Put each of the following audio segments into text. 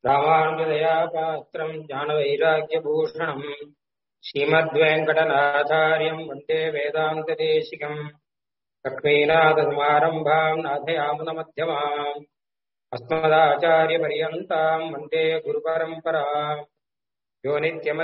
ராமானுஜதயா பாத்திரம் ஞானவைராக்கியபூஷணம் ஸ்ரீமத்வேங்கடநாதாரியம் வந்தே வேதாந்ததேசிகம் லக்ஷ்மீநாதசமாரம்பாம் நாதயாமுனமத்தியமாம் अस्मदाचार्यपर्यन्ताम् वन्दे गुरुपरम्पराम् यो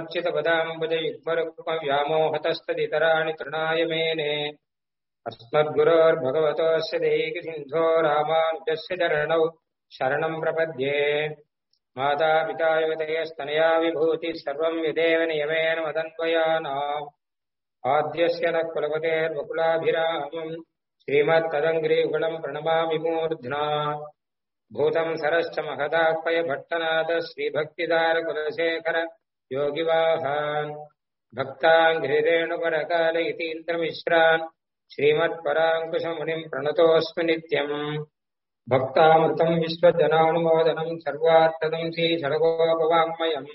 नित्यमच्युतपदाम्बुजयुग्मरुक्मव्यामोहतस्तदितराणि तृणाय मेने अस्मद्गुरोर्भगवतोऽस्य देहिसिन्धो रामानुजस्य चरणौ शरणम् प्रपद्ये मातापिता युवतयस्तनया विभूतिः सर्वम् यदेव नियमेन मदन्वयानाम् आद्यस्य नः कुलपतेर्वकुलाभिरामम् श्रीमत्तदङ्ग्रीकुलम् प्रणमामि मूर्ध्ना भूतम् सरश्च महदाह्वय भट्टनाथ श्रीभक्तिदारकुलशेखर योगिवाहान् भक्ताङ्घ्रिरेणुपरकाल इतीन्द्रमिश्रान् श्रीमत्पराङ्कुशमुनिम् प्रणतोऽस्मि नित्यम् भक्तामृतम् विश्वजनानुमोदनम् सर्वार्थदम् श्रीषडगोपवाङ्मयम्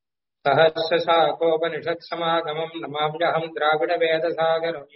सहस्रशाकोपनिषत्समागमम् नमाम्यहम् द्राविडवेदसागरम्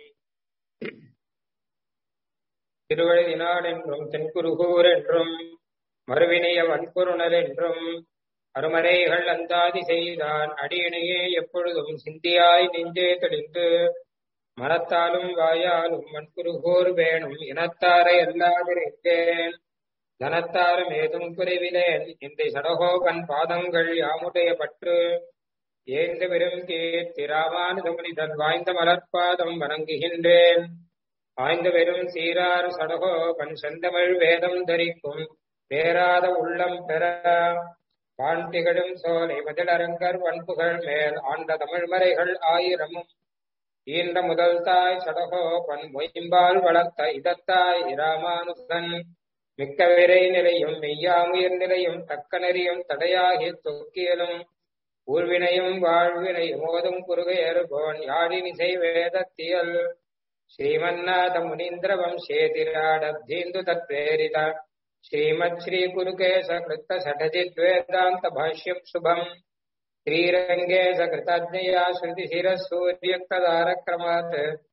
திருவழிநாடென்றும் தென்குருகூர் என்றும் மறுவினைய வன்பொருணல் என்றும் அருமறைகள் அந்தாதி செய்தான் அடியினையே எப்பொழுதும் சிந்தியாய் நெஞ்சே தெளிந்து மனத்தாலும் வாயாலும் வன்புருகூர் வேணும் இனத்தாரை அல்லாதிருந்தேன் தனத்தாலும் ஏதும் குறைவிலேன் இந்த சடகோபன் பாதங்கள் யாமுடைய பற்று ஏந்த பெரும் கீர்த்தி ராமானுதமுனி தன் வாய்ந்த மலர்பாதம் வணங்குகின்றேன் ஆய்ந்த வெறும் சீரார் சடகோ பன் செந்தமிழ் வேதம் தரிக்கும் பேராத உள்ளம் பெற பான் திகழும் சோலை மதிலரங்கர் வன்புகள் மேல் ஆண்ட தமிழ்மறைகள் ஆயிரமும் ஈண்ட முதல் தாய் சடகோ பன் மொயம்பால் வளர்த்த இதத்தாய் இராமானுசன் மிக்க விரை நிலையும் மெய்யாமுயர் நிலையும் தக்க நெறியும் தடையாகி தொக்கியலும் ஊர்வினையும் வாழ்வினையும் ஓதும் குறுகையர் போன் யாழினிசை வேதத்தியல் श्रीमन्नाथ मुनीन्द्र वंशेतिराडब्धीन्दु तत्प्रेरित श्रीमत् श्री गुरुकेश कृत षठजिद्वेदान्त भाष्यम् शुभम् श्रीरङ्गे सकृतज्ञया श्रुतिशिरः सूर्यक्तदारक्रमात्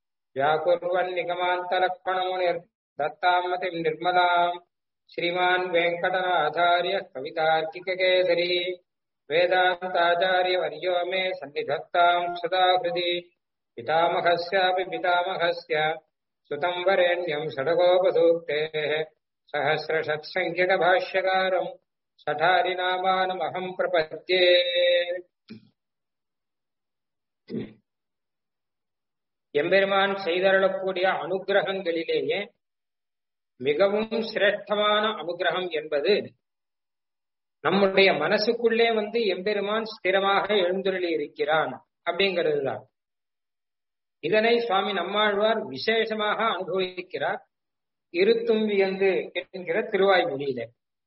व्याकुर्वन्निगमान्तलक्ष्मणमुनिर्दत्ताम् निर्मलाम् श्रीमान् वेङ्कटनाथार्य कवितार्किककेसरी वेदान्ताचार्यवर्यो मे सन्निधत्ताम् सदा हृदि पितामहस्यापि पितामहस्य सुतम् वरेण्यम् षडगोपसूक्तेः सहस्रषत्सङ्ख्यकभाष्यकारम् सठारिनामानमहम् प्रपद्ये எம்பெருமான் செய்தருளக்கூடிய அனுகிரகங்களிலேயே மிகவும் சிரேஷ்டமான அனுகிரகம் என்பது நம்முடைய மனசுக்குள்ளே வந்து எம்பெருமான் ஸ்திரமாக எழுந்துள்ளி இருக்கிறான் அப்படிங்கிறது தான் இதனை சுவாமி நம்மாழ்வார் விசேஷமாக அனுபவிக்கிறார் இருத்தும் வியந்து என்கிற திருவாய்மொழியில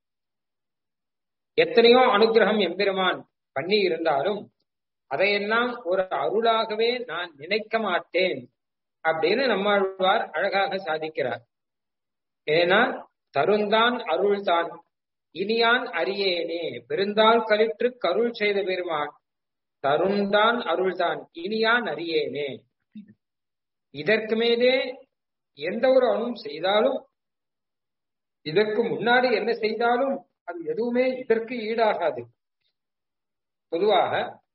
எத்தனையோ அனுகிரகம் எம்பெருமான் பண்ணி இருந்தாலும் அதையெல்லாம் ஒரு அருளாகவே நான் நினைக்க மாட்டேன் அப்படின்னு நம்மாழ்வார் அழகாக சாதிக்கிறார் ஏன்னா தருந்தான் அருள்தான் இனியான் அறியேனே பெருந்தாள் கலிற்று கருள் செய்த பெருமான் தருந்தான் அருள்தான் இனியான் அறியேனே இதற்கு மேலே எந்த ஒரு அணுவும் செய்தாலும் இதற்கு முன்னாடி என்ன செய்தாலும் அது எதுவுமே இதற்கு ஈடாகாது பொதுவாக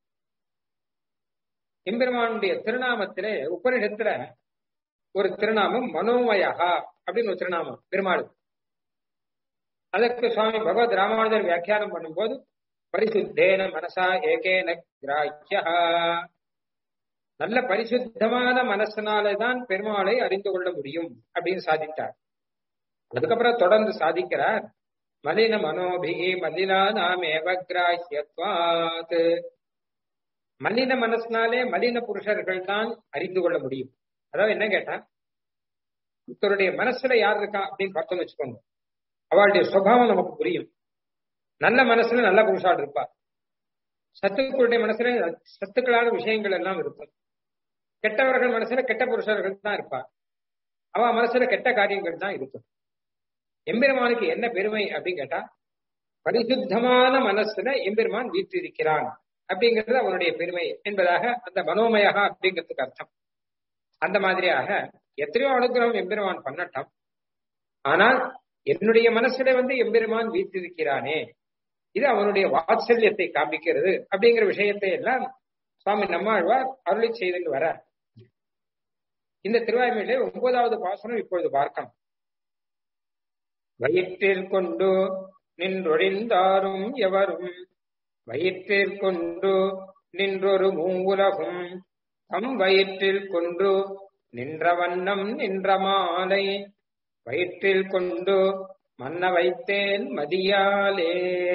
எம்பெருமானுடைய திருநாமத்திலே உபனிடத்துல ஒரு திருநாமம் மனோமயகா அப்படின்னு ஒரு திருநாமம் பெருமாள் அதற்கு சுவாமி பகவத் ராமானுஜர் வியாக்கியானம் பண்ணும்போது பரிசுத்தேன மனசா ஏகேன கிராஹ்யா நல்ல பரிசுத்தமான மனசனாலதான் பெருமாளை அறிந்து கொள்ள முடியும் அப்படின்னு சாதித்தார் அதுக்கப்புறம் தொடர்ந்து சாதிக்கிறார் மலின மனோபிகி மலினா நாம் ஏவகிராஹியத்வாத் மலின மனசினாலே மலின புருஷர்கள் தான் அறிந்து கொள்ள முடியும் அதாவது என்ன கேட்டா ஒருத்தருடைய மனசுல யார் இருக்கா அப்படின்னு பார்த்தோம்னு வச்சுக்கோங்க அவளுடைய சுவாவம் நமக்கு புரியும் நல்ல மனசுல நல்ல புருஷால் இருப்பா சத்துக்களுடைய மனசுல சத்துக்களான விஷயங்கள் எல்லாம் இருக்கும் கெட்டவர்கள் மனசுல கெட்ட புருஷர்கள் தான் இருப்பார் அவ மனசுல கெட்ட காரியங்கள் தான் இருக்கும் எம்பெருமானுக்கு என்ன பெருமை அப்படின்னு கேட்டா பரிசுத்தமான மனசுல எம்பெருமான் வீற்றிருக்கிறான் அப்படிங்கிறது அவனுடைய பெருமை என்பதாக அந்த மனோமயகா அப்படிங்கிறதுக்கு அர்த்தம் அந்த மாதிரியாக எத்தனையோ அனுகிரகம் எம்பெருமான் பண்ணட்டும் ஆனால் என்னுடைய மனசுல வந்து எம்பெருமான் வீற்றிருக்கிறானே இது அவனுடைய வாத்சல்யத்தை காண்பிக்கிறது அப்படிங்கிற விஷயத்தை எல்லாம் சுவாமி நம்மாழ்வார் அருளி செய்துட்டு வர இந்த திருவாய்மையிலே ஒன்பதாவது பாசனம் இப்பொழுது பார்க்கலாம் வயிற்றில் கொண்டு நின்றொழிந்தாரும் எவரும் வயிற்றில் கொண்டு நின்றொரு மூவுலகும் தம் வயிற்றில் கொண்டு நின்ற வண்ணம் நின்ற மாலை வயிற்றில் கொண்டு மன்ன வைத்தேன் மதியாலே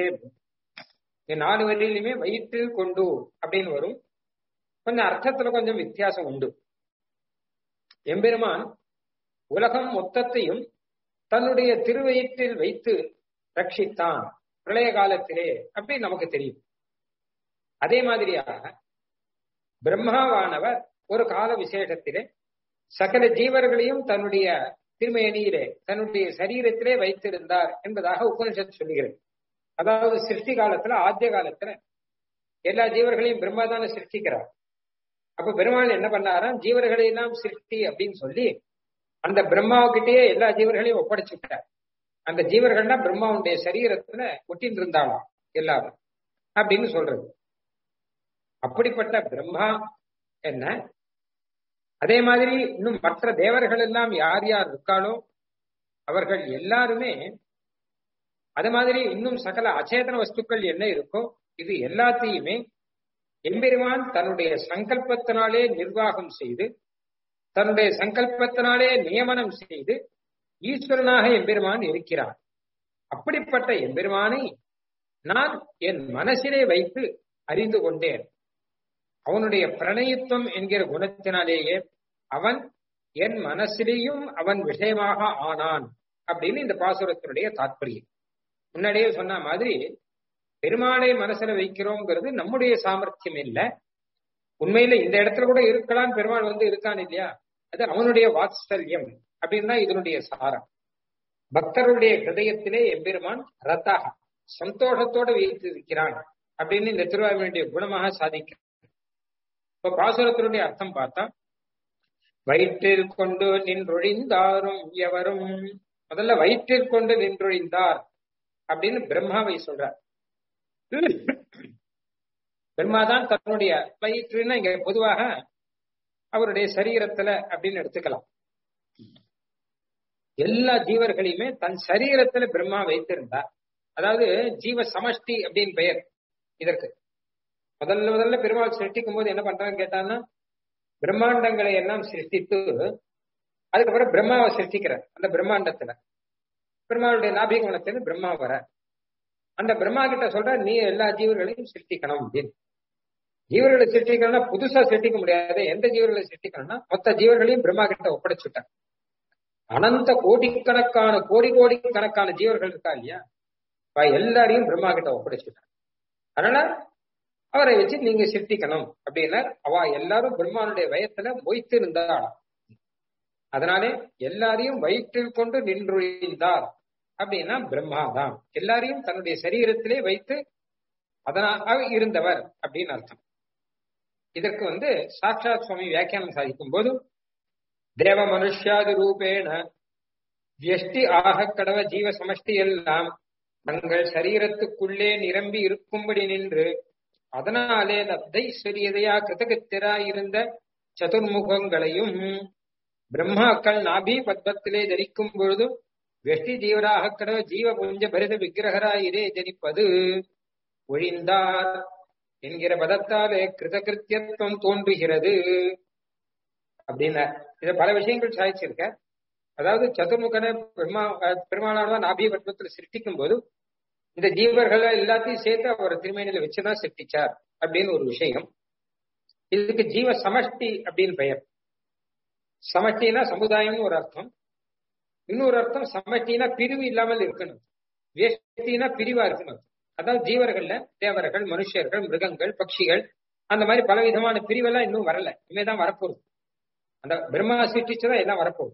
நாலு வரியிலுமே வயிற்றில் கொண்டு அப்படின்னு வரும் கொஞ்சம் அர்த்தத்துல கொஞ்சம் வித்தியாசம் உண்டு எம்பெருமான் உலகம் மொத்தத்தையும் தன்னுடைய திருவயிற்றில் வைத்து ரட்சித்தான் பிரளய காலத்திலே அப்படின்னு நமக்கு தெரியும் அதே மாதிரியாக பிரம்மாவானவர் ஒரு கால விசேஷத்திலே சகல ஜீவர்களையும் தன்னுடைய திருமேனியிலே தன்னுடைய சரீரத்திலே வைத்திருந்தார் என்பதாக உபனிஷத் சொல்லுகிறது அதாவது சிருஷ்டி காலத்துல ஆத்திய காலத்துல எல்லா ஜீவர்களையும் பிரம்மா தானே சிருஷ்டிக்கிறார் அப்ப பெருமாள் என்ன பண்ணாராம் ஜீவர்களை எல்லாம் சிருஷ்டி அப்படின்னு சொல்லி அந்த பிரம்மாவுக்கிட்டேயே எல்லா ஜீவர்களையும் ஒப்படைச்சுட்டார் அந்த ஜீவர்கள்னா பிரம்மாவுடைய சரீரத்துல ஒட்டின்னு இருந்தாலாம் எல்லாரும் அப்படின்னு சொல்றது அப்படிப்பட்ட பிரம்மா என்ன அதே மாதிரி இன்னும் மற்ற தேவர்கள் எல்லாம் யார் யார் இருக்காளோ அவர்கள் எல்லாருமே அது மாதிரி இன்னும் சகல அச்சேதன வஸ்துக்கள் என்ன இருக்கோ இது எல்லாத்தையுமே எம்பெருமான் தன்னுடைய சங்கல்பத்தினாலே நிர்வாகம் செய்து தன்னுடைய சங்கல்பத்தினாலே நியமனம் செய்து ஈஸ்வரனாக எம்பெருமான் இருக்கிறார் அப்படிப்பட்ட எம்பெருமானை நான் என் மனசிலே வைத்து அறிந்து கொண்டேன் அவனுடைய பிரணயத்துவம் என்கிற குணத்தினாலேயே அவன் என் மனசிலேயும் அவன் விஷயமாக ஆனான் அப்படின்னு இந்த பாசுரத்தினுடைய தாற்பயம் முன்னாடியே சொன்ன மாதிரி பெருமாளை மனசுல வைக்கிறோங்கிறது நம்முடைய சாமர்த்தியம் இல்லை உண்மையில இந்த இடத்துல கூட இருக்கலாம் பெருமாள் வந்து இருக்கான் இல்லையா அது அவனுடைய வாத்சல்யம் அப்படின்னு தான் இதனுடைய சாரம் பக்தருடைய ஹிருதயத்திலே எம்பெருமான் ரத்தாக சந்தோஷத்தோட வைத்து இருக்கிறான் அப்படின்னு இந்த திருவாரூருடைய குணமாக சாதிக்க இப்ப பாசுரத்தினுடைய அர்த்தம் பார்த்தா வயிற்றில் கொண்டு நின்றொழிந்தாரும் எவரும் முதல்ல வயிற்றில் கொண்டு நின்றொழிந்தார் அப்படின்னு பிரம்மாவை சொல்றார் பிரம்மாதான் தன்னுடைய வயிற்றுன்னா இங்க பொதுவாக அவருடைய சரீரத்துல அப்படின்னு எடுத்துக்கலாம் எல்லா ஜீவர்களையுமே தன் சரீரத்துல பிரம்மா வைத்திருந்தார் அதாவது ஜீவ சமஷ்டி அப்படின்னு பெயர் இதற்கு முதல்ல முதல்ல பெருமாள் சிருஷ்டிக்கும் போது என்ன பண்றான்னு கேட்டான்னா பிரம்மாண்டங்களை எல்லாம் சிருஷ்டித்து அதுக்கப்புறம் பிரம்மாவை சிருஷ்டிக்கிறார் அந்த பிரம்மாண்டத்துல பிரம்மாவுடைய நாபிகோணத்துல பிரம்மா வர அந்த பிரம்மா கிட்ட சொல்ற நீ எல்லா ஜீவர்களையும் சிருஷ்டிக்கணும் அப்படின்னு ஜீவர்களை சிருஷ்டிக்கணும்னா புதுசா சிருஷ்டிக்க முடியாது எந்த ஜீவர்களை சிருஷ்டிக்கணும்னா மொத்த ஜீவர்களையும் பிரம்மா கிட்ட ஒப்படைச்சுட்டார் அனந்த கோடிக்கணக்கான கோடி கோடி கணக்கான ஜீவர்கள் இருக்கா இல்லையா எல்லாரையும் பிரம்மா கிட்ட ஒப்படைச்சுட்டார் அதனால அவரை வச்சு நீங்க சிருஷ்டிக்கணும் அப்படின்னா அவ எல்லாரும் பிரம்மானுடைய வயத்துல மொய்த்து இருந்தாளாம் அதனாலே எல்லாரையும் வயிற்றில் கொண்டு நின்றுழிந்தார் அப்படின்னா பிரம்மா தான் எல்லாரையும் தன்னுடைய சரீரத்திலே வைத்து அதனாக இருந்தவர் அப்படின்னு அர்த்தம் இதற்கு வந்து சாட்சாத் சுவாமி வியாக்கியானம் சாதிக்கும் போது தேவ மனுஷாதி ரூபேண வியஷ்டி ஆக கடவ ஜீவ சமஷ்டி எல்லாம் தங்கள் சரீரத்துக்குள்ளே நிரம்பி இருக்கும்படி நின்று அதனாலே லப்தைஸ்வரியதையா கிருதகத்திராயிருந்த சதுர்முகங்களையும் பிரம்மாக்கள் நாபி பத்மத்திலே ஜனிக்கும் பொழுது வெஷ்டி ஜீவராக கடவ ஜீவ புஞ்ச பரித விக்கிரகராயிரே ஜனிப்பது ஒழிந்தார் என்கிற பதத்தாலே கிருதகிருத்தியத்துவம் தோன்றுகிறது அப்படின்னா இத பல விஷயங்கள் சாதிச்சிருக்க அதாவது சதுர்முகனை பெருமா பெருமாளானவன் நாபிய பத்மத்தில் சிருஷ்டிக்கும் போது இந்த ஜீவர்களை எல்லாத்தையும் சேர்த்து அவர் திருமேனியில வச்சுதான் சிருஷ்டிச்சார் அப்படின்னு ஒரு விஷயம் இதுக்கு ஜீவ சமஷ்டி அப்படின்னு பெயர் சமஷ்டினா சமுதாயம்னு ஒரு அர்த்தம் இன்னொரு அர்த்தம் சமஷ்டினா பிரிவு இல்லாமல் இருக்கணும் வேஷ்டினா பிரிவா இருக்கணும் அதாவது ஜீவர்கள்ல தேவர்கள் மனுஷர்கள் மிருகங்கள் பட்சிகள் அந்த மாதிரி பல விதமான பிரிவெல்லாம் இன்னும் வரல இனிமேதான் வரப்போகுது அந்த பிரம்மா சிருஷ்டிச்சுதான் எல்லாம் வரப்போகுது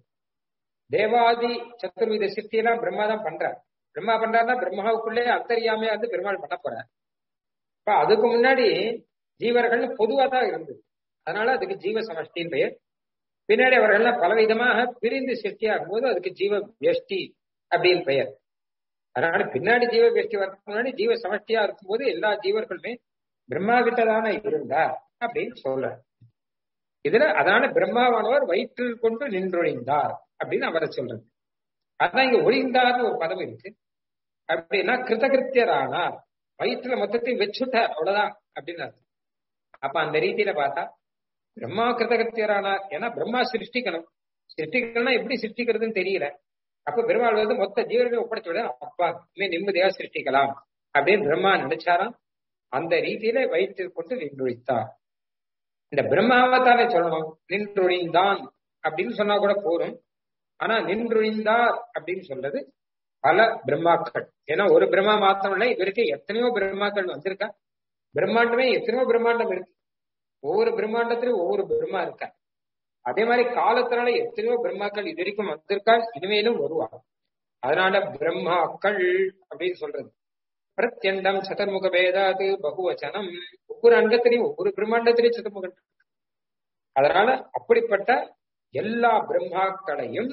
தேவாதி சத்துர்வித சிருஷ்டியெல்லாம் பிரம்மா தான் பண்றார் பிரம்மா பண்றாருன்னா பிரம்மாவுக்குள்ளே அந்தரியாமையா வந்து பெருமாள் பண்ண போறார் இப்ப அதுக்கு முன்னாடி ஜீவர்கள் பொதுவா தான் இருந்தது அதனால அதுக்கு ஜீவ சமஷ்டின்னு பெயர் பின்னாடி அவர்கள்லாம் பலவிதமாக பிரிந்து சிருஷ்டியாகும் போது அதுக்கு ஜீவ வியஷ்டி அப்படின்னு பெயர் அதனால பின்னாடி ஜீவ வேஷ்டி வரதுக்கு முன்னாடி ஜீவ சமஷ்டியா இருக்கும்போது எல்லா ஜீவர்களுமே பிரம்மா கிட்ட தானே இருந்தார் அப்படின்னு சொல்ற இதுல அதனால பிரம்மாவானவர் வயிற்றில் கொண்டு நின்றொழிந்தார் அப்படின்னு அவரை சொல்றது அதான் இங்க ஒழிந்தார்னு ஒரு பதம் இருக்கு அப்படின்னா கிருத்தகிருத்தியரானார் வயிற்றுல மொத்தத்தையும் வச்சுட்டார் அவ்வளவுதான் அப்படின்னு அர்த்தம் அப்ப அந்த ரீதியில பார்த்தா பிரம்மா கிருத்தகிருத்தியரானார் ஏன்னா பிரம்மா சிருஷ்டிக்கணும் சிருஷ்டிக்கணும்னா எப்படி சிருஷ்டிக்கிறதுன்னு தெரியல அப்ப பெருமாள் வந்து மொத்த ஜீவனை ஒப்படைச்சு விட அப்பா இனிமே நிம்மதியா சிருஷ்டிக்கலாம் அப்படின்னு பிரம்மா நினைச்சாராம் அந்த ரீதியில வயிற்றில் கொண்டு நின்றொழித்தார் இந்த பிரம்மாவத்தாலே சொல்லணும் நின்றொழிந்தான் அப்படின்னு சொன்னா கூட போரும் ஆனா நின்றொழிந்தார் அப்படின்னு சொல்றது பல பிரம்மாக்கள் ஏன்னா ஒரு பிரம்மா மாத்திரம் இல்லை இவருக்கு எத்தனையோ பிரம்மாக்கள் வந்திருக்கா பிரம்மாண்டமே எத்தனையோ பிரம்மாண்டம் இருக்கு ஒவ்வொரு பிரம்மாண்டத்திலும் ஒவ்வொரு பிரம்மா இருக்கா அதே மாதிரி காலத்தினால எத்தனையோ பிரம்மாக்கள் இது வரைக்கும் வந்திருக்காள் இனிமேலும் வருவாங்க அதனால பிரம்மாக்கள் அப்படின்னு சொல்றது பிரத்யண்டம் சதுர்முக பேதாது பகுவச்சனம் ஒவ்வொரு அங்கத்திலையும் ஒவ்வொரு பிரம்மாண்டத்திலையும் சதுர்முகன் அதனால அப்படிப்பட்ட எல்லா பிரம்மாக்களையும்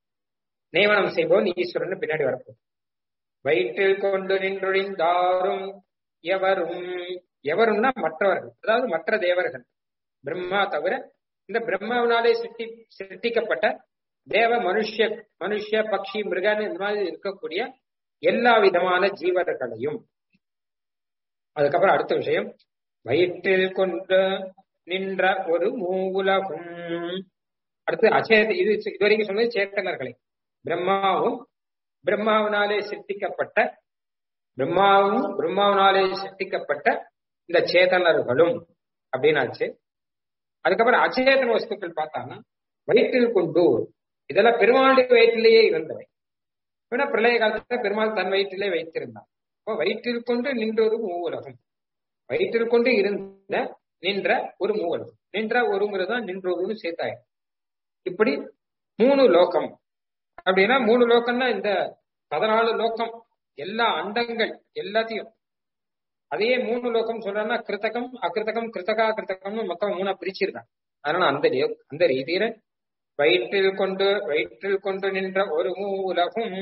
நியமனம் செய்பவன் ஈஸ்வரன் பின்னாடி வரப்போம் வயிற்றில் கொண்டு நின்றொழிந்தாரும் எவரும் எவரும்னா மற்றவர்கள் அதாவது மற்ற தேவர்கள் பிரம்மா தவிர இந்த பிரம்மாவினாலே சிருஷ்டி சிருஷ்டிக்கப்பட்ட தேவ மனுஷ மனுஷ பக்ஷி மிருகன்னு இந்த மாதிரி இருக்கக்கூடிய எல்லா விதமான ஜீவர்களையும் அதுக்கப்புறம் அடுத்த விஷயம் வயிற்றில் கொண்டு நின்ற ஒரு மூவுலகும் அடுத்து அச்சேத இது இதுவரைக்கும் சொன்னது சேத்தனர்களை பிரம்மாவும் பிரம்மாவினாலே சிருஷ்டிக்கப்பட்ட பிரம்மாவும் பிரம்மாவினாலே சிருஷ்டிக்கப்பட்ட இந்த சேதனர்களும் அப்படின்னாச்சு அதுக்கப்புறம் அச்சேதன வஸ்துக்கள் பார்த்தாங்கன்னா வயிற்றில் கொண்டு இதெல்லாம் பெருமாளுடைய வயிற்றிலேயே இருந்தவை ஏன்னா பிரளய காலத்துல பெருமாள் தன் வயிற்றிலே வைத்திருந்தார் இப்போ வயிற்றில் கொண்டு நின்ற ஒரு மூவுலகம் வயிற்றில் கொண்டு இருந்த நின்ற ஒரு மூவலகம் நின்ற ஒருங்கிறது தான் நின்றொருன்னு சேர்த்தாய் இப்படி மூணு லோகம் அப்படின்னா மூணு லோக்கம்னா இந்த பதினாலு லோகம் எல்லா அண்டங்கள் எல்லாத்தையும் அதையே மூணு லோகம் சொல்றேன்னா கிருத்தகம் அகிருத்தகம் கிருத்தகா கிருத்தகம்னு மொத்தம் மூணா பிரிச்சிருக்காங்க அதனால அந்த அந்த ரீதியில வயிற்றில் கொண்டு வயிற்றில் கொண்டு நின்ற ஒரு மூலகும்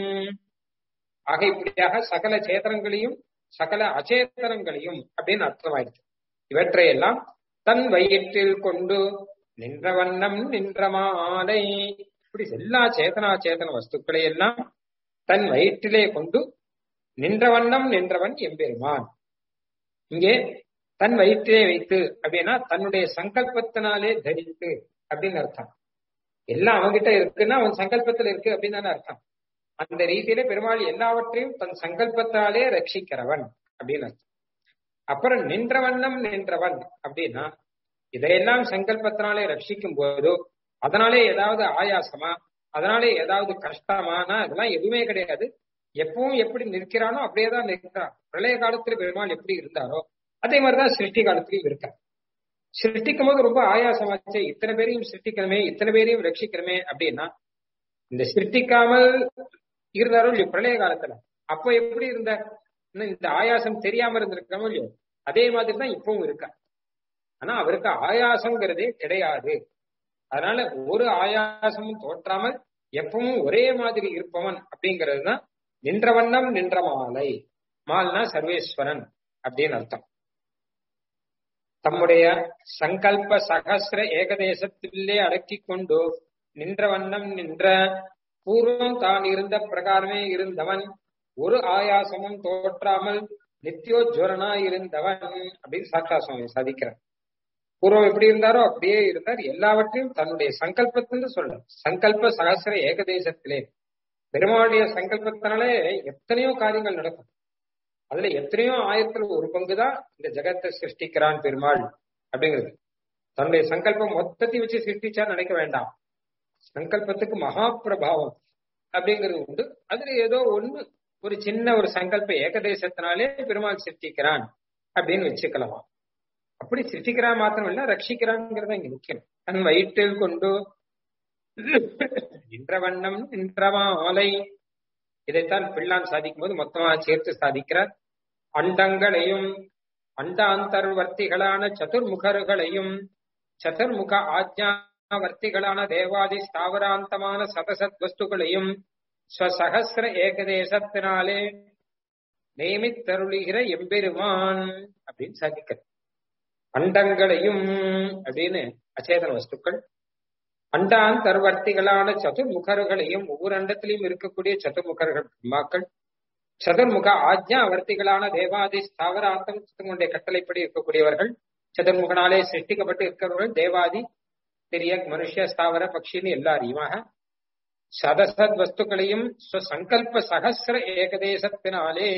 ஆக இப்படியாக சகல சேதனங்களையும் சகல அச்சேதனங்களையும் அப்படின்னு அர்த்தமாயிடுச்சு இவற்றையெல்லாம் தன் வயிற்றில் கொண்டு நின்ற வண்ணம் நின்ற மாலை இப்படி எல்லா சேதனா சேதன வஸ்துக்களை எல்லாம் தன் வயிற்றிலே கொண்டு நின்ற வண்ணம் நின்றவன் எம்பெருமான் இங்கே தன் வயிற்றிலே வைத்து அப்படின்னா தன்னுடைய சங்கல்பத்தினாலே தரித்து அப்படின்னு அர்த்தம் எல்லாம் அவன்கிட்ட இருக்குன்னா அவன் சங்கல்பத்துல இருக்கு அப்படின்னு தானே அர்த்தம் அந்த ரீதியில பெருமாள் எல்லாவற்றையும் தன் சங்கல்பத்தாலே ரட்சிக்கிறவன் அப்படின்னு அர்த்தம் அப்புறம் நின்ற வண்ணம் நின்றவன் அப்படின்னா இதையெல்லாம் சங்கல்பத்தினாலே ரட்சிக்கும் போதோ அதனாலே ஏதாவது ஆயாசமா அதனாலே ஏதாவது கஷ்டமானா இதெல்லாம் எதுவுமே கிடையாது எப்பவும் எப்படி நிற்கிறானோ அப்படியே தான் நிற்கிறான் பிரளய காலத்துல பெருமாள் எப்படி இருந்தாரோ அதே மாதிரிதான் சிருஷ்டி காலத்திலையும் இருக்கார் சிருஷ்டிக்கும் போது ரொம்ப ஆயாசமாச்சு இத்தனை பேரையும் சிருஷ்டிக்கணுமே இத்தனை பேரையும் ரட்சிக்கணுமே அப்படின்னா இந்த சிருஷ்டிக்காமல் இருந்தாரோ இல்லையோ பிரளய காலத்துல அப்ப எப்படி இருந்த இந்த ஆயாசம் தெரியாம இருந்திருக்கமோ இல்லையோ அதே மாதிரி தான் இப்பவும் இருக்கா ஆனா அவருக்கு ஆயாசங்கிறதே கிடையாது அதனால ஒரு ஆயாசமும் தோற்றாமல் எப்பவும் ஒரே மாதிரி இருப்பவன் அப்படிங்கிறது தான் நின்ற வண்ணம் நின்ற மாலை மால்னா சர்வேஸ்வரன் அப்படின்னு அர்த்தம் தம்முடைய சங்கல்ப சகசிர ஏகதேசத்திலே அடக்கி கொண்டு நின்ற வண்ணம் நின்ற பூர்வம் தான் இருந்த பிரகாரமே இருந்தவன் ஒரு ஆயாசமும் தோற்றாமல் நித்தியோஜ்வரனா இருந்தவன் அப்படின்னு சாட்சா சுவாமி சாதிக்கிறார் பூர்வம் எப்படி இருந்தாரோ அப்படியே இருந்தார் எல்லாவற்றையும் தன்னுடைய சங்கல்பத்திலிருந்து சொல்ற சங்கல்ப சகசிர ஏகதேசத்திலே பெருமாளுடைய சங்கல்பத்தினாலே எத்தனையோ காரியங்கள் நடக்கும் அதுல எத்தனையோ ஆயிரத்துல ஒரு பங்கு தான் இந்த ஜெகத்தை சிருஷ்டிக்கிறான் பெருமாள் அப்படிங்கிறது தன்னுடைய சங்கல்பம் மொத்தத்தையும் வச்சு சிருஷ்டிச்சா நினைக்க வேண்டாம் சங்கல்பத்துக்கு மகா பிரபாவம் அப்படிங்கிறது உண்டு அதுல ஏதோ ஒண்ணு ஒரு சின்ன ஒரு சங்கல்ப ஏகதேசத்தினாலே பெருமாள் சிருஷ்டிக்கிறான் அப்படின்னு வச்சுக்கலாமா அப்படி சிருஷ்டிக்கிறான் மாத்திரம் இல்ல ரட்சிக்கிறான்ங்கிறத இங்க முக்கியம் தன் வயிற்றில் கொண்டு நின்ற வண்ணம் நின்ற மாலை இதைத்தான் பிள்ளான் சாதிக்கும் போது மொத்தமா சேர்த்து சாதிக்கிறார் அண்டங்களையும் அண்டாந்தர்வர்த்திகளான சதுர்முகர்களையும் சதுர்முக ஆஜ்ஞாவர்த்திகளான தேவாதி ஸ்தாவராந்தமான சதசத் வஸ்துகளையும் ஸ்வசகசிர ஏகதேசத்தினாலே நியமித்தருளுகிற எம்பெருமான் அப்படின்னு சாதிக்க அண்டங்களையும் அப்படின்னு அச்சேதன வஸ்துக்கள் அண்டான் தருவர்த்திகளான சதுர்முகர்களையும் ஒவ்வொரு அண்டத்திலையும் இருக்கக்கூடிய சதுர்முகர்கள் பிரம்மாக்கள் சதுர்முக ஆஜ்ஞாவர்த்திகளான தேவாதி ஸ்தாவராந்தம் சித்தமுடைய கட்டளைப்படி இருக்கக்கூடியவர்கள் சதுர்முகனாலே சிருஷ்டிக்கப்பட்டு இருக்கிறவர்கள் தேவாதி பெரிய மனுஷ ஸ்தாவர பக்ஷின்னு எல்லாரையுமாக சதசத் வஸ்துக்களையும் சங்கல்ப சகசிர ஏகதேசத்தினாலே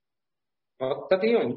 மொத்தத்தையும்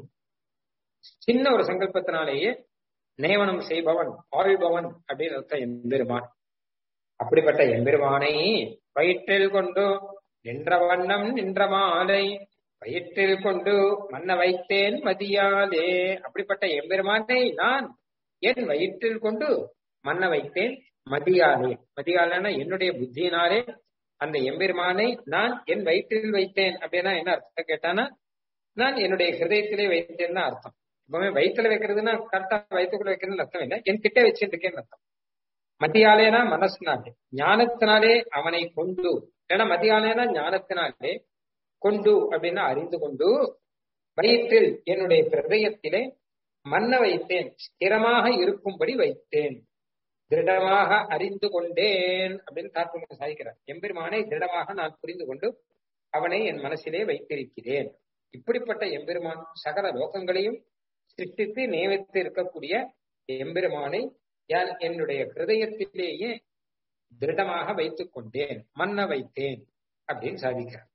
சின்ன ஒரு சங்கல்பத்தினாலேயே நியமனம் செய்பவன் ஆழ்பவன் அப்படின்னு அர்த்தம் எம்பெருமான் அப்படிப்பட்ட எம்பெருமானை வயிற்றில் கொண்டு நின்ற வண்ணம் நின்ற மாலை வயிற்றில் கொண்டு மன்ன வைத்தேன் மதியாலே அப்படிப்பட்ட எம்பெருமானை நான் என் வயிற்றில் கொண்டு மன்ன வைத்தேன் மதியாலே மதியாலனா என்னுடைய புத்தியினாலே அந்த எம்பெருமானை நான் என் வயிற்றில் வைத்தேன் அப்படின்னா என்ன அர்த்தம் கேட்டானா நான் என்னுடைய ஹிருதயத்திலே வைத்தேன்னு அர்த்தம் எப்பவுமே வயிற்றுல வைக்கிறதுனா கரெக்டா வயிற்றுக்குள்ள வைக்கிறதுன்னு அர்த்தம் இல்லை என் கிட்ட வச்சுட்டு இருக்கேன்னு அர்த்தம் மத்தியாலேனா மனசுனாலே ஞானத்தினாலே அவனை கொண்டு ஏன்னா மத்தியாலேனா ஞானத்தினாலே கொண்டு அப்படின்னா அறிந்து கொண்டு வயிற்றில் என்னுடைய ஹிருதயத்திலே மன்ன வைத்தேன் ஸ்திரமாக இருக்கும்படி வைத்தேன் திருடமாக அறிந்து கொண்டேன் அப்படின்னு தாற்பயம் சாதிக்கிறார் எம்பெருமானை திருடமாக நான் புரிந்து கொண்டு அவனை என் மனசிலே வைத்திருக்கிறேன் இப்படிப்பட்ட எம்பெருமான் சகல லோகங்களையும் சிருஷ்டித்து நியமித்து இருக்கக்கூடிய எம்பெருமானை யான் என்னுடைய ஹிருதயத்திலேயே திருடமாக வைத்துக் கொண்டேன் மன்ன வைத்தேன் அப்படின்னு சாதிக்கிறார்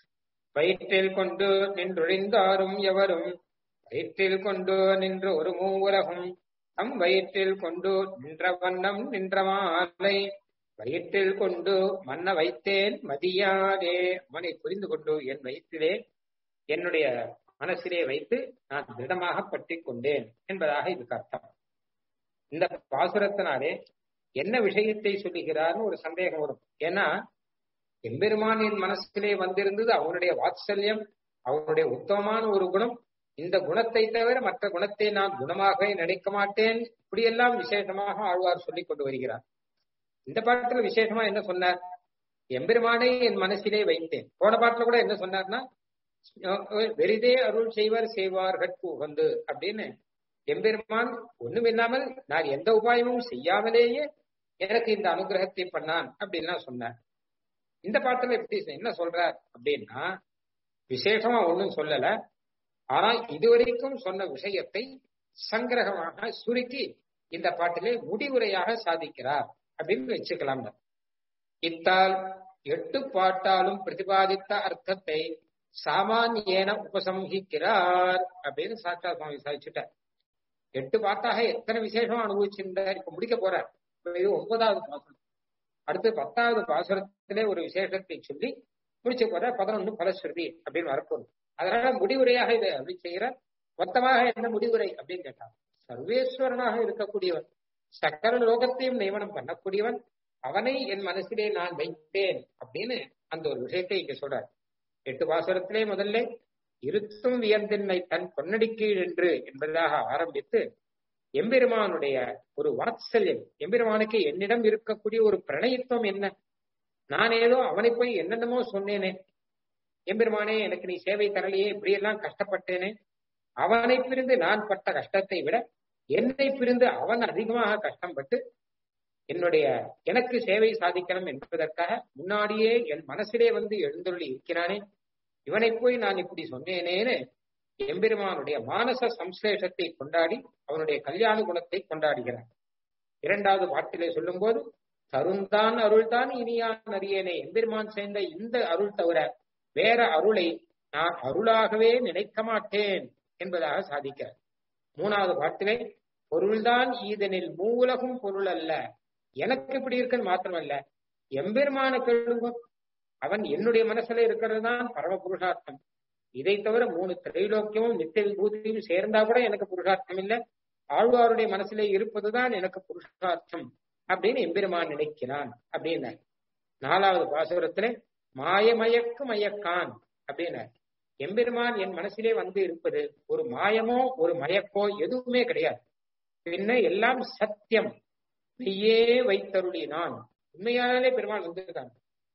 வயிற்றில் கொண்டு நின்றொழிந்தாரும் எவரும் வயிற்றில் கொண்டு நின்று ஒரு மூவுலகும் தம் வயிற்றில் கொண்டு நின்ற வண்ணம் நின்ற மாலை வயிற்றில் கொண்டு மன்ன வைத்தேன் மதியாதே அவனை புரிந்து கொண்டு என் வயிற்றிலே என்னுடைய மனசிலே வைத்து நான் திருடமாக பற்றி கொண்டேன் என்பதாக இதுக்கு அர்த்தம் இந்த பாசுரத்தினாலே என்ன விஷயத்தை சொல்லுகிறார்னு ஒரு சந்தேகம் வரும் ஏன்னா எம்பெருமான் என் மனசிலே வந்திருந்தது அவனுடைய வாத்சல்யம் அவனுடைய உத்தமமான ஒரு குணம் இந்த குணத்தை தவிர மற்ற குணத்தை நான் குணமாக நினைக்க மாட்டேன் இப்படியெல்லாம் விசேஷமாக ஆழ்வார் சொல்லிக் கொண்டு வருகிறார் இந்த பாட்டுல விசேஷமா என்ன சொன்னார் எம்பெருமானை என் மனசிலே வைத்தேன் போன பாட்டுல கூட என்ன சொன்னார்னா வெறிதே அருள் செய்வார் செய்வார் கட்பு வந்து அப்படின்னு எம்பெருமான் ஒண்ணுமில்லாமல் நான் எந்த உபாயமும் செய்யாமலேயே எனக்கு இந்த அனுகிரகத்தை பண்ணான் அப்படின்லாம் சொன்னார் இந்த பாட்டுல எப்படி என்ன சொல்றார் அப்படின்னா விசேஷமா ஒன்னும் சொல்லல ஆனா இதுவரைக்கும் சொன்ன விஷயத்தை சங்கிரகமாக சுருக்கி இந்த பாட்டிலே முடிவுரையாக சாதிக்கிறார் அப்படின்னு வச்சுக்கலாம் இத்தால் எட்டு பாட்டாலும் பிரதிபாதித்த அர்த்தத்தை சாமானியேன உபசம்ஹிக்கிறார் அப்படின்னு சாட்சா சுவாமி சாதிச்சுட்டார் எட்டு பாட்டாக எத்தனை விசேஷமா அனுபவிச்சிருந்தார் இப்ப முடிக்க போறார் இது ஒன்பதாவது பாசுரம் அடுத்து பத்தாவது பாசுரத்திலே ஒரு விசேஷத்தை சொல்லி முடிச்ச போற பதினொன்னு பலஸ்ருதி அப்படின்னு வரப்போகுது அதனால முடிவுரையாக இதை அப்படி செய்கிற மொத்தமாக என்ன முடிவுரை அப்படின்னு கேட்டார் சர்வேஸ்வரனாக இருக்கக்கூடியவன் சகல லோகத்தையும் நியமனம் பண்ணக்கூடியவன் அவனை என் மனசிலே நான் வைத்தேன் அப்படின்னு அந்த ஒரு விஷயத்தை இங்க சொல்றார் எட்டு பாசுரத்திலே முதல்ல இருத்தும் வியந்தென்னை தன் பொன்னடிக்கீழ் என்று என்பதாக ஆரம்பித்து எம்பெருமானுடைய ஒரு வாத்சல்யம் எம்பெருமானுக்கு என்னிடம் இருக்கக்கூடிய ஒரு பிரணயத்துவம் என்ன நான் ஏதோ அவனை போய் என்னென்னமோ சொன்னேனே எம்பெருமானே எனக்கு நீ சேவை தரலையே இப்படியெல்லாம் கஷ்டப்பட்டேனே அவனை பிரிந்து நான் பட்ட கஷ்டத்தை விட என்னை பிரிந்து அவன் அதிகமாக கஷ்டப்பட்டு என்னுடைய எனக்கு சேவை சாதிக்கணும் என்பதற்காக முன்னாடியே என் மனசிலே வந்து எழுந்துள்ளி இருக்கிறானே இவனை போய் நான் இப்படி சொன்னேனேன்னு எம்பெருமானுடைய மானச சம்சேஷத்தை கொண்டாடி அவனுடைய கல்யாண குணத்தை கொண்டாடுகிறார் இரண்டாவது பாட்டிலே சொல்லும் போது தருந்தான் அருள்தான் இனியான் அறியேனே எம்பெருமான் சேர்ந்த இந்த அருள் தவிர வேற அருளை நான் அருளாகவே நினைக்க மாட்டேன் என்பதாக சாதிக்கிறார் மூணாவது பாட்டிலே பொருள்தான் ஈதனில் மூவுலகும் பொருள் அல்ல எனக்கு இப்படி இருக்குன்னு மாத்திரமல்ல எம்பெருமான கேளுங்க அவன் என்னுடைய மனசுல இருக்கிறது தான் பரம புருஷார்த்தம் இதை தவிர மூணு திரைலோக்கியமும் நித்திய விபூதியும் சேர்ந்தா கூட எனக்கு புருஷார்த்தம் இல்லை ஆழ்வாருடைய மனசுல இருப்பதுதான் எனக்கு புருஷார்த்தம் அப்படின்னு எம்பெருமான் நினைக்கிறான் அப்படின்னார் நாலாவது பாசுரத்துல மாயமயக்கு மயக்கான் அப்படின்னார் எம்பெருமான் என் மனசிலே வந்து இருப்பது ஒரு மாயமோ ஒரு மயக்கோ எதுவுமே கிடையாது பின்ன எல்லாம் சத்தியம் மெய்யே வைத்தருளி நான் உண்மையாலே பெருமாள் வந்திருக்காங்க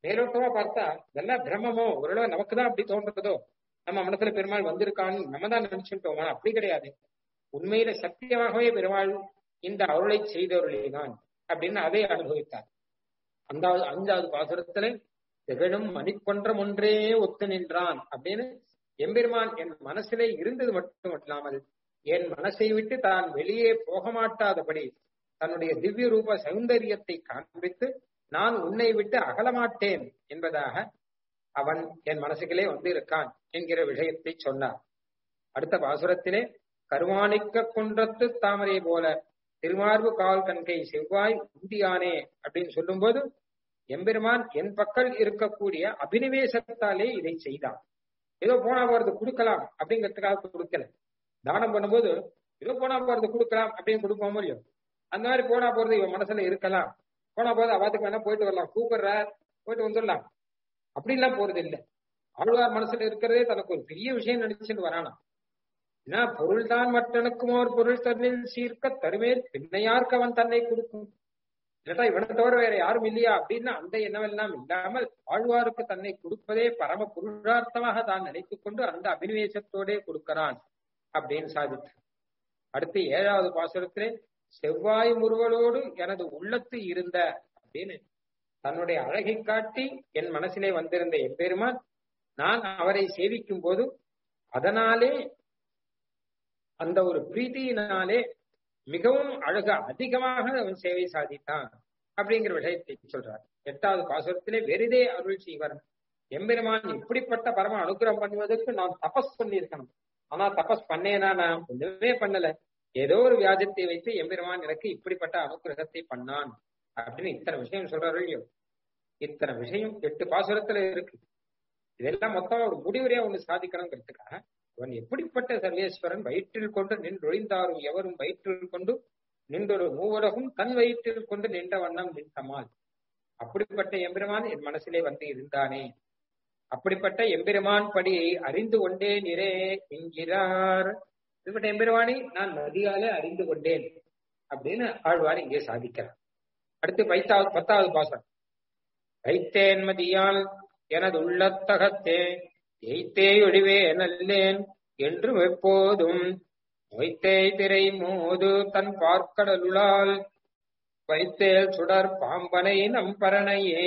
மேலோட்டமா பார்த்தா இதெல்லாம் பிரம்மமோ ஒருவேளை நமக்கு தான் அப்படி தோன்றதோ நம்ம மனசுல பெருமாள் வந்திருக்கான்னு நம்ம தான் நினைச்சுட்டோம் ஆனா அப்படி கிடையாது உண்மையில சத்தியமாகவே பெருமாள் இந்த அருளை செய்தவர்களேதான் அப்படின்னு அதை அனுபவித்தார் அந்த அஞ்சாவது பாசுரத்துல திகழும் மணிக்கொன்றம் ஒன்றே ஒத்து நின்றான் அப்படின்னு எம்பெருமான் என் மனசிலே இருந்தது மட்டுமல்லாமல் என் மனசை விட்டு தான் வெளியே போக மாட்டாதபடி தன்னுடைய திவ்ய ரூப சௌந்தரியத்தை காண்பித்து நான் உன்னை விட்டு அகலமாட்டேன் என்பதாக அவன் என் மனசுகளே வந்து இருக்கான் என்கிற விஷயத்தை சொன்னார் அடுத்த பாசுரத்திலே கருமாணிக்க குன்றத்து தாமரை போல திருமார்பு கால் கண்கை செவ்வாய் உண்டியானே அப்படின்னு சொல்லும்போது எம்பெருமான் என் பக்கம் இருக்கக்கூடிய அபினிவேசத்தாலே இதை செய்தான் ஏதோ போனா போறது கொடுக்கலாம் அப்படிங்கிறதுக்காக கொடுக்கல தானம் பண்ணும்போது ஏதோ போனா போறது கொடுக்கலாம் அப்படின்னு கொடுப்போமோ இல்லையோ அந்த மாதிரி போனா போறது இவன் மனசுல இருக்கலாம் போனா போது அவாத்துக்கு வேணா போயிட்டு வரலாம் கூப்பிடுறார் போயிட்டு வந்துடலாம் அப்படிலாம் போறது இல்லை ஆழ்வார் மனசுல இருக்கிறதே தனக்கு ஒரு பெரிய விஷயம் நினைச்சுட்டு வரானா ஏன்னா பொருள் தான் மற்றனுக்கும் ஒரு பொருள் தன்னில் சீர்க்க தருமேல் பின்னையார்க்கு அவன் தன்னை கொடுக்கும் இல்லாட்டா இவனை தவிர வேற யாரும் இல்லையா அப்படின்னா அந்த எண்ணமெல்லாம் இல்லாமல் ஆழ்வாருக்கு தன்னை கொடுப்பதே பரம புருஷார்த்தமாக தான் நினைத்துக் கொண்டு அந்த அபினிவேசத்தோடே கொடுக்கிறான் அப்படின்னு சாதித்து அடுத்து ஏழாவது பாசுரத்திலே செவ்வாய் முருவலோடு எனது உள்ளத்து இருந்த அப்படின்னு தன்னுடைய அழகை காட்டி என் மனசிலே வந்திருந்த எம்பெருமான் நான் அவரை சேவிக்கும் போது அதனாலே அந்த ஒரு பிரீத்தியினாலே மிகவும் அழக அதிகமாக அவன் சேவை சாதித்தான் அப்படிங்கிற விஷயத்தை சொல்றார் எட்டாவது பாசுரத்திலே வெறுதே அருள் செய்வர் எம்பெருமான் இப்படிப்பட்ட பரம அனுகிரகம் பண்ணுவதற்கு நான் தபஸ் பண்ணியிருக்கணும் ஆனா தபஸ் பண்ணேனா நான் ஒண்ணுமே பண்ணல ஏதோ ஒரு வியாஜத்தை வைத்து எம்பெருமான் எனக்கு இப்படிப்பட்ட அனுகிரகத்தை பண்ணான் அப்படின்னு இத்தனை விஷயம் சொல்றாரு இல்லையோ இத்தனை விஷயம் எட்டு பாசுரத்துல இருக்கு இதெல்லாம் மொத்தம் ஒரு முடிவுரையா ஒண்ணு சாதிக்கணுங்கிறதுக்காக அவன் எப்படிப்பட்ட சர்வேஸ்வரன் வயிற்றில் கொண்டு நின்றொழிந்தாரும் எவரும் வயிற்றில் கொண்டு நின்றொரு மூவரகும் தன் வயிற்றில் கொண்டு நின்ற வண்ணம் நின்றமால் அப்படிப்பட்ட எம்பெருமான் என் மனசிலே வந்து இருந்தானே அப்படிப்பட்ட எம்பெருமான் படியை அறிந்து கொண்டேன் இரே என்கிறார் இப்படிப்பட்ட எம்பெருமானை நான் நதியாலே அறிந்து கொண்டேன் அப்படின்னு ஆழ்வார் இங்கே சாதிக்கிறார் அடுத்து பைத்தாவது பத்தாவது பாசம் வைத்தேன் மதியால் எனது உள்ளத்தகத்தே எய்த்தே ஒழிவே நல்லேன் என்றும் எப்போதும் வைத்தேய் திரை மோது தன் பார்க்கடலுளால் வைத்தேல் சுடர் பாம்பனை நம் பரணையே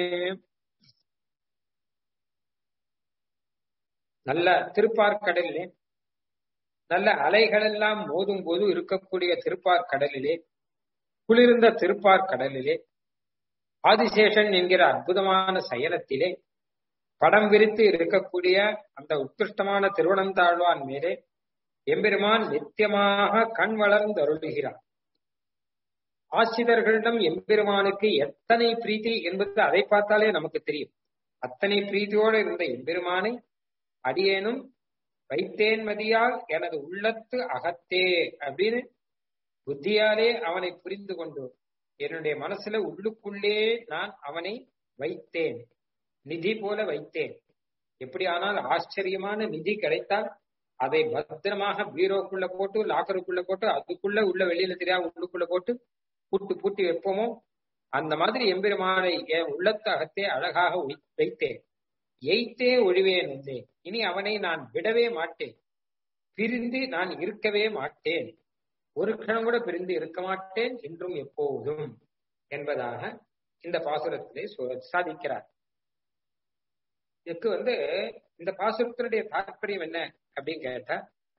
நல்ல திருப்பார்கடலிலே நல்ல அலைகள் எல்லாம் மோதும் போது இருக்கக்கூடிய திருப்பார்கடலிலே குளிர்ந்த திருப்பார்கடலிலே ஆதிசேஷன் என்கிற அற்புதமான சயனத்திலே படம் விரித்து இருக்கக்கூடிய அந்த உத்கிருஷ்டமான திருவனந்தாழ்வான் மேலே எம்பெருமான் நித்தியமாக கண் வளர்ந்து அருளுகிறார் ஆசிரியர்களிடம் எம்பெருமானுக்கு எத்தனை பிரீத்தி என்பது அதை பார்த்தாலே நமக்கு தெரியும் அத்தனை பிரீத்தியோடு இருந்த எம்பெருமானை அடியேனும் வைத்தேன் மதியால் எனது உள்ளத்து அகத்தே அப்படின்னு புத்தியாலே அவனை புரிந்து கொண்டு என்னுடைய மனசுல உள்ளுக்குள்ளே நான் அவனை வைத்தேன் நிதி போல வைத்தேன் எப்படி ஆனால் ஆச்சரியமான நிதி கிடைத்தால் அதை பத்திரமாக பீரோக்குள்ள போட்டு லாக்கருக்குள்ள போட்டு அதுக்குள்ள உள்ள வெளியில தெரியாம உள்ளுக்குள்ள போட்டு பூட்டு பூட்டி வைப்போமோ அந்த மாதிரி எம்பெருமானை என் உள்ளத்தகத்தே அழகாக வைத்தேன் எய்த்தே ஒழிவேன் வந்தேன் இனி அவனை நான் விடவே மாட்டேன் பிரிந்து நான் இருக்கவே மாட்டேன் ஒரு கணம் கூட பிரிந்து இருக்க மாட்டேன் என்றும் எப்போதும் என்பதாக இந்த பாசுரத்திலே சாதிக்கிறார் இதுக்கு வந்து இந்த பாசுரத்தினுடைய தாற்பயம் என்ன அப்படின்னு கேட்டா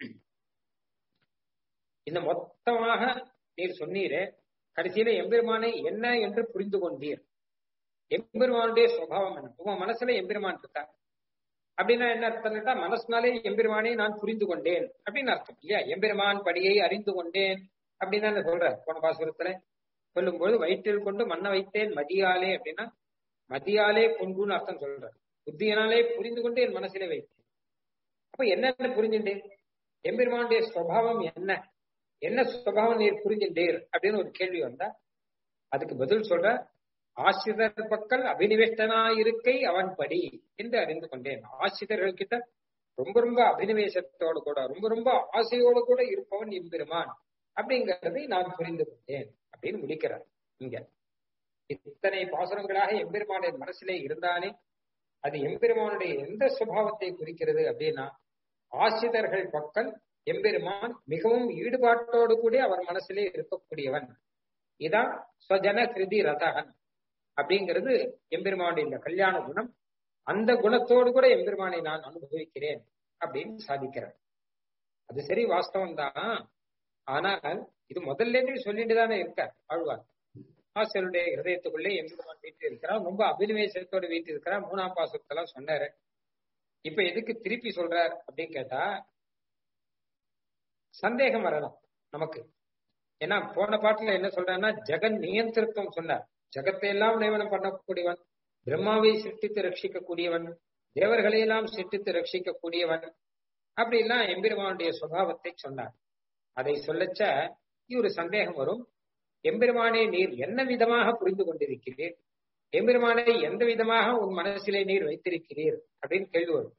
இந்த மொத்தமாக நீர் சொன்னீரே கடைசியில எம்பெருமானை என்ன என்று புரிந்து கொண்டீர் எம்பெருமானுடைய சுவாவம் என்ன உங்க மனசுல எம்பெருமான் இருக்கா அப்படின்னா என்ன அர்த்தம்ட்டா மனசுனாலே எம்பெருமானை நான் புரிந்து கொண்டேன் அப்படின்னு அர்த்தம் இல்லையா எம்பெருமான் படியை அறிந்து கொண்டேன் அப்படின்னு தான் சொல்ற போன பாசுரத்துல சொல்லும்போது வயிற்றில் கொண்டு மண்ண வைத்தேன் மதியாலே அப்படின்னா மதியாலே கொண்டுன்னு அர்த்தம் சொல்ற புத்தியனாலே புரிந்து கொண்டு என் மனசிலே வைத்தேன் அப்ப என்னென்ன புரிஞ்சுட்டேன் எம்பெருமானுடைய சுவாவம் என்ன என்ன சுவாவம் நீர் புரிஞ்சுட்டீர் அப்படின்னு ஒரு கேள்வி வந்தா அதுக்கு பதில் சொல்ற ஆசிரியர் பக்கல் அபினிவேஷ்டனா இருக்கை அவன் படி என்று அறிந்து கொண்டேன் ஆசிரியர்கள் கிட்ட ரொம்ப ரொம்ப அபினிவேசத்தோடு கூட ரொம்ப ரொம்ப ஆசையோடு கூட இருப்பவன் எம்பெருமான் அப்படிங்கறதை நான் புரிந்து கொண்டேன் அப்படின்னு முடிக்கிறார் இங்க இத்தனை பாசுரங்களாக எம்பெருமானுடைய மனசிலே இருந்தானே அது எம்பெருமானுடைய எந்த சுபாவத்தை குறிக்கிறது அப்படின்னா ஆசிரியர்கள் பக்கம் எம்பெருமான் மிகவும் ஈடுபாட்டோடு கூட அவர் மனசிலே இருக்கக்கூடியவன் இதான் ஸ்வஜன கிருதி ரதகன் அப்படிங்கிறது எம்பெருமானுடைய இந்த கல்யாண குணம் அந்த குணத்தோடு கூட எம்பெருமானை நான் அனுபவிக்கிறேன் அப்படின்னு சாதிக்கிறார் அது சரி வாஸ்தவம் தான் ஆனால் இது முதல்ல இருந்தே சொல்லிட்டு தானே இருக்கார் ஆழ்வார் ஆசிரியருடைய ஹிருதயத்துக்குள்ளே எம்பெருமான் வீட்டு இருக்கிறார் ரொம்ப அபினிவேசத்தோட வீட்டு இருக்கிறார் மூணாம் பாசத்தெல்லாம் சொன்னாரு இப்ப எதுக்கு திருப்பி சொல்றார் அப்படின்னு கேட்டா சந்தேகம் வரலாம் நமக்கு ஏன்னா போன பாட்டுல என்ன சொல்றாருன்னா ஜெகன் நியந்திரத்துவம் சொன்னார் ஜெகத்தை எல்லாம் நியமனம் பண்ணக்கூடியவன் பிரம்மாவை சிருஷ்டித்து ரட்சிக்கக்கூடியவன் தேவர்களை எல்லாம் சிருஷ்டித்து ரட்சிக்கக்கூடியவன் அப்படிலாம் எம்பெருமானுடைய சுபாவத்தை சொன்னார் அதை சொல்லச்ச ஒரு சந்தேகம் வரும் எம்பெருமானே நீர் என்ன விதமாக புரிந்து கொண்டிருக்கிறீர் எம்பெருமானை எந்த விதமாக உன் மனசிலே நீர் வைத்திருக்கிறீர் அப்படின்னு கேள்வி வரும்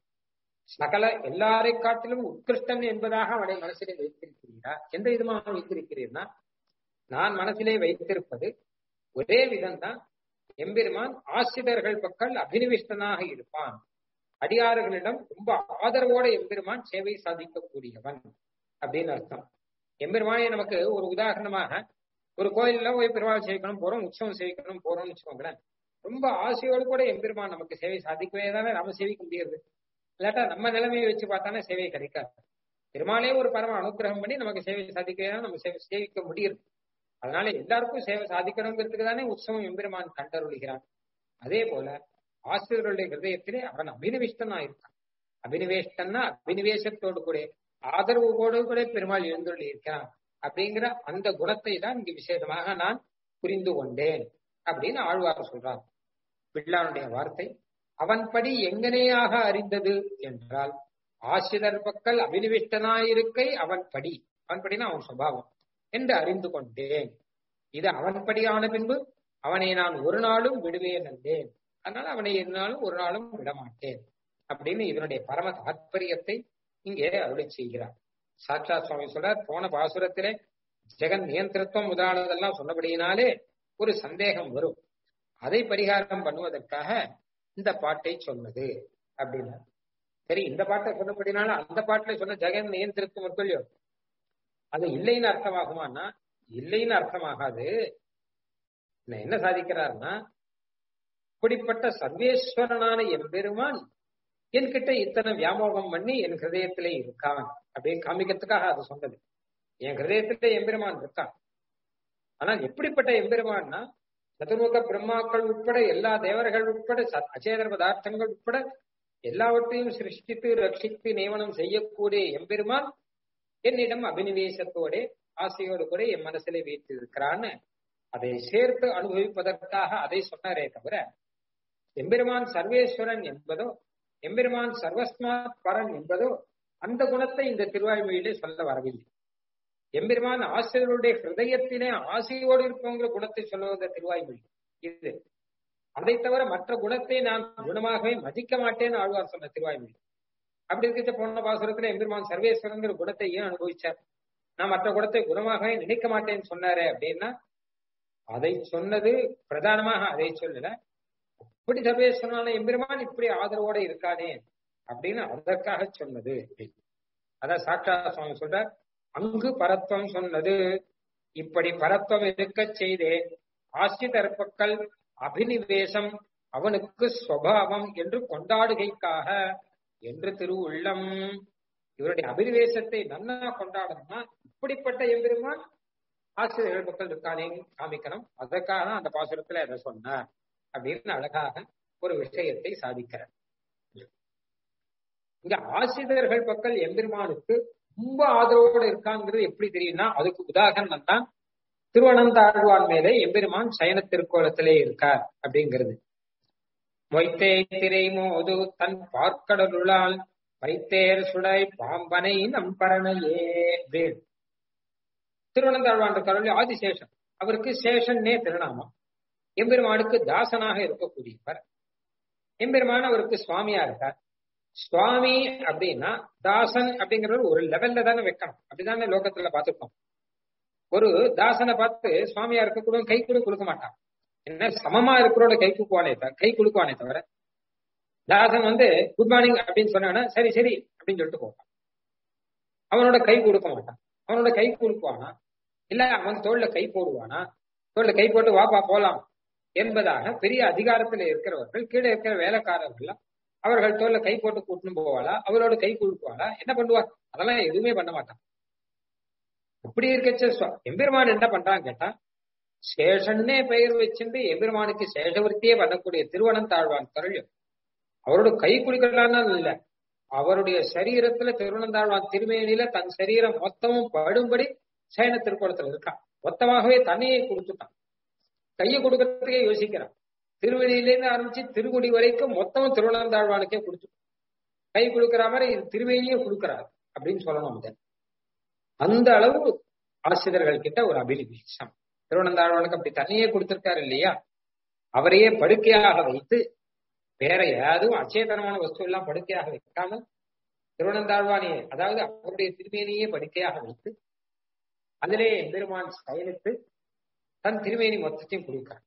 சகல எல்லாரை காட்டிலும் உத்கிருஷ்டன் என்பதாக அவனை மனசிலே வைத்திருக்கிறீரா எந்த விதமாக வைத்திருக்கிறீர்னா நான் மனசிலே வைத்திருப்பது ஒரே விதம்தான் எம்பெருமான் ஆசிரியர்கள் பக்கம் அபினிவிஷ்டனாக இருப்பான் அடியாறுகளிடம் ரொம்ப ஆதரவோட எம்பெருமான் சேவை சாதிக்கக்கூடியவன் அப்படின்னு அர்த்தம் எம்பெருமானே நமக்கு ஒரு உதாரணமாக ஒரு கோயில்ல போய் பெருமாள் சேவிக்கணும் போறோம் உற்சவம் சேவிக்கணும் போறோம்னு வச்சுக்கோங்களேன் ரொம்ப ஆசையோடு கூட எம்பெருமான் நமக்கு சேவை சாதிக்கவே தானே நாம சேவிக்க முடியாது இல்லாட்டா நம்ம நிலைமையை வச்சு பார்த்தானே சேவை கிடைக்காது பெருமாளே ஒரு பரம அனுகிரகம் பண்ணி நமக்கு சேவை சாதிக்கவே தான் நம்ம சேவை சேவிக்க முடியுது அதனால எல்லாருக்கும் சேவை சாதிக்கணுங்கிறதுக்கு தானே உற்சவம் எம்பெருமான் கண்டருளுகிறான் அதே போல ஆசிரியர்களுடைய ஹிருதயத்திலே அவன் அபினிவிஷ்டனா இருக்கான் அபினிவேஷ்டன்னா அபினிவேசத்தோடு கூட ஆதரவோடு கூட பெருமாள் எழுந்துள்ளி இருக்கிறான் அப்படிங்கிற அந்த குணத்தை தான் இங்கு விசேஷமாக நான் புரிந்து கொண்டேன் அப்படின்னு ஆழ்வார் சொல்றார் பிள்ளானுடைய வார்த்தை அவன்படி எங்கனேயாக அறிந்தது என்றால் ஆசிரியர் பக்கல் அபினிவிஷ்டனாயிருக்கை அவன் படி அவன் படினா அவன் சுபாவம் என்று அறிந்து கொண்டேன் இது அவன்படியான பின்பு அவனை நான் ஒரு நாளும் விடுவேன் அல்லேன் அதனால அவனை என்னாலும் ஒரு நாளும் விடமாட்டேன் அப்படின்னு இதனுடைய பரம தாற்பயத்தை இங்கே அருளை செய்கிறார் சாட்சா சுவாமி சொல்றார் போன பாசுரத்திலே ஜெகன் நியந்திரத்துவம் முதலானதெல்லாம் சொன்னபடியினாலே ஒரு சந்தேகம் வரும் அதை பரிகாரம் பண்ணுவதற்காக இந்த பாட்டை சொன்னது அப்படின்னா சரி இந்த பாட்டை சொன்னபடினால அந்த பாட்டுல சொன்ன ஜெகன் நியந்திரத்துவம் இருக்கு இல்லையோ அது இல்லைன்னு அர்த்தமாகுமான்னா இல்லைன்னு அர்த்தமாகாது என்ன சாதிக்கிறார்னா இப்படிப்பட்ட சர்வேஸ்வரனான எம்பெருமான் என்கிட்ட இத்தனை வியாமோகம் பண்ணி என் ஹிருதயத்திலே இருக்கான் அப்படின்னு காமிக்கிறதுக்காக அது சொன்னது என் ஹிருதயத்திலே எம்பெருமான் இருக்கான் ஆனால் எப்படிப்பட்ட எம்பெருமான்னா சதுர்முக பிரம்மாக்கள் உட்பட எல்லா தேவர்கள் உட்பட அச்சேதர பதார்த்தங்கள் உட்பட எல்லாவற்றையும் சிருஷ்டித்து ரட்சித்து நியமனம் செய்யக்கூடிய எம்பெருமான் என்னிடம் அபினிவேசத்தோட ஆசையோடு கூட என் மனசிலே வைத்து இருக்கிறான்னு அதை சேர்த்து அனுபவிப்பதற்காக அதை சொன்னாரே தவிர எம்பெருமான் சர்வேஸ்வரன் என்பதோ எம்பெருமான் சர்வஸ்மாத் பரன் என்பதோ அந்த குணத்தை இந்த திருவாய்மொழியிலே சொல்ல வரவில்லை எம்பெருமான் ஆசிரியருடைய ஹிருதயத்திலே ஆசையோடு இருப்பவங்க குணத்தை சொல்லுவத திருவாய்மொழி இது அதை தவிர மற்ற குணத்தை நான் குணமாகவே மதிக்க மாட்டேன்னு ஆழ்வார் சொன்ன திருவாய்மொழி அப்படி இருக்க போன பாசுரத்துல எம்பெருமான் சர்வேஸ்வரங்கிற குணத்தை ஏன் அனுபவிச்சார் நான் மற்ற குணத்தை குணமாகவே நினைக்க மாட்டேன்னு சொன்னாரு அப்படின்னா அதை சொன்னது பிரதானமாக அதை சொல்லல இப்படி சர்வேஸ்வரனான எம்பெருமான் இப்படி ஆதரவோட இருக்கானே அப்படின்னு அதற்காக சொன்னது அதான் சாட்சா சுவாமி சொல்ற அங்கு பரத்வம் சொன்னது இப்படி பரத்வம் இருக்க செய்தே ஆசிரியர்பக்கள் அபினிவேசம் அவனுக்கு ஸ்வபாவம் என்று கொண்டாடுகைக்காக என்று திருவுள்ளம் இவருடைய அபினிவேசத்தை நன்னா கொண்டாடணும்னா இப்படிப்பட்ட எம்பெருமான் ஆசிரியர்கள் மக்கள் இருக்கானே காமிக்கணும் அதற்காக அந்த பாசுரத்துல அதை சொன்னார் அப்படின்னு அழகாக ஒரு விஷயத்தை சாதிக்கிறார் இங்க ஆசிரியர்கள் பக்கம் எம்பெருமானுக்கு ரொம்ப ஆதரவோடு இருக்காங்கிறது எப்படி தெரியும்னா அதுக்கு உதாரணம் தான் திருவனந்தாழ்வான் மேலே எம்பெருமான் சயன திருக்கோலத்திலே இருக்கார் அப்படிங்கிறது மொய்த்தே திரை மோது தன் பார்க்கடலுளால் வைத்தேர் சுடை பாம்பனை நம் பரணையே அப்படின்னு திருவனந்தாழ்வான் இருக்காரு ஆதிசேஷன் அவருக்கு சேஷன்னே திருநாமம் எம்பெருமானுக்கு தாசனாக இருக்கக்கூடியவர் எம்பெருமான் அவருக்கு சுவாமியா இருக்கார் சுவாமி அப்படின்னா தாசன் அப்படிங்கிறது ஒரு லெவல்ல தானே வைக்கணும் அப்படிதானே லோகத்துல பார்த்துருக்கோம் ஒரு தாசனை பார்த்து சுவாமியா இருக்க கூட கை கூட கொடுக்க மாட்டான் என்ன சமமா இருக்கிறோட கை குக்குவானே தவிர கை குலுக்குவானே தவிர தாசன் வந்து குட் மார்னிங் அப்படின்னு சொன்னானா சரி சரி அப்படின்னு சொல்லிட்டு போவான் அவனோட கை கொடுக்க மாட்டான் அவனோட கை குலுக்குவானா இல்ல அவன் தோல்ல கை போடுவானா தோல்ல கை போட்டு வாப்பா போலாம் என்பதாக பெரிய அதிகாரத்துல இருக்கிறவர்கள் கீழே இருக்கிற வேலைக்காரர்கள் அவர்கள் தோல்ல கை போட்டு கூட்டின்னு போவாளா அவரோட கை குலுக்குவாளா என்ன பண்ணுவா அதெல்லாம் எதுவுமே பண்ண மாட்டான் அப்படி இருக்கச்ச எம்பெருமான் என்ன பண்றான் கேட்டா சேஷன்னே பெயர் வச்சுட்டு எம்பெருமானுக்கு சேஷவர்த்தியே பண்ணக்கூடிய திருவனந்தாழ்வான் கருள் அவரோட கை குளிக்கலான்னு இல்ல அவருடைய சரீரத்துல திருவனந்தாழ்வான் திருமேனியில தன் சரீரம் மொத்தமும் படும்படி சயன திருக்கோலத்துல இருக்கான் மொத்தமாகவே தன்னையே கொடுத்துட்டான் கையை கொடுக்கறதுக்கே யோசிக்கிறான் திருவெளியிலேருந்து ஆரம்பிச்சு திருமுடி வரைக்கும் மொத்தமும் திருவனந்தாழ்வானுக்கே கொடுத்து கை கொடுக்கிற மாதிரி திருவேணியே கொடுக்கிறார் அப்படின்னு சொல்லணும் அதை அந்த அளவு ஆசிரியர்கள் கிட்ட ஒரு அபிலிபிஷம் திருவனந்தாழ்வானுக்கு அப்படி தன்னையே கொடுத்திருக்காரு இல்லையா அவரையே படுக்கையாக வைத்து வேற ஏதும் அச்சேதனமான வஸ்து எல்லாம் படுக்கையாக வைக்காமல் திருவனந்தாழ்வானையே அதாவது அவருடைய திருமேனியே படுக்கையாக வைத்து அதிலே எம்பெருமான் சயனித்து தன் திருமேனி மொத்தத்தையும் கொடுக்கிறார்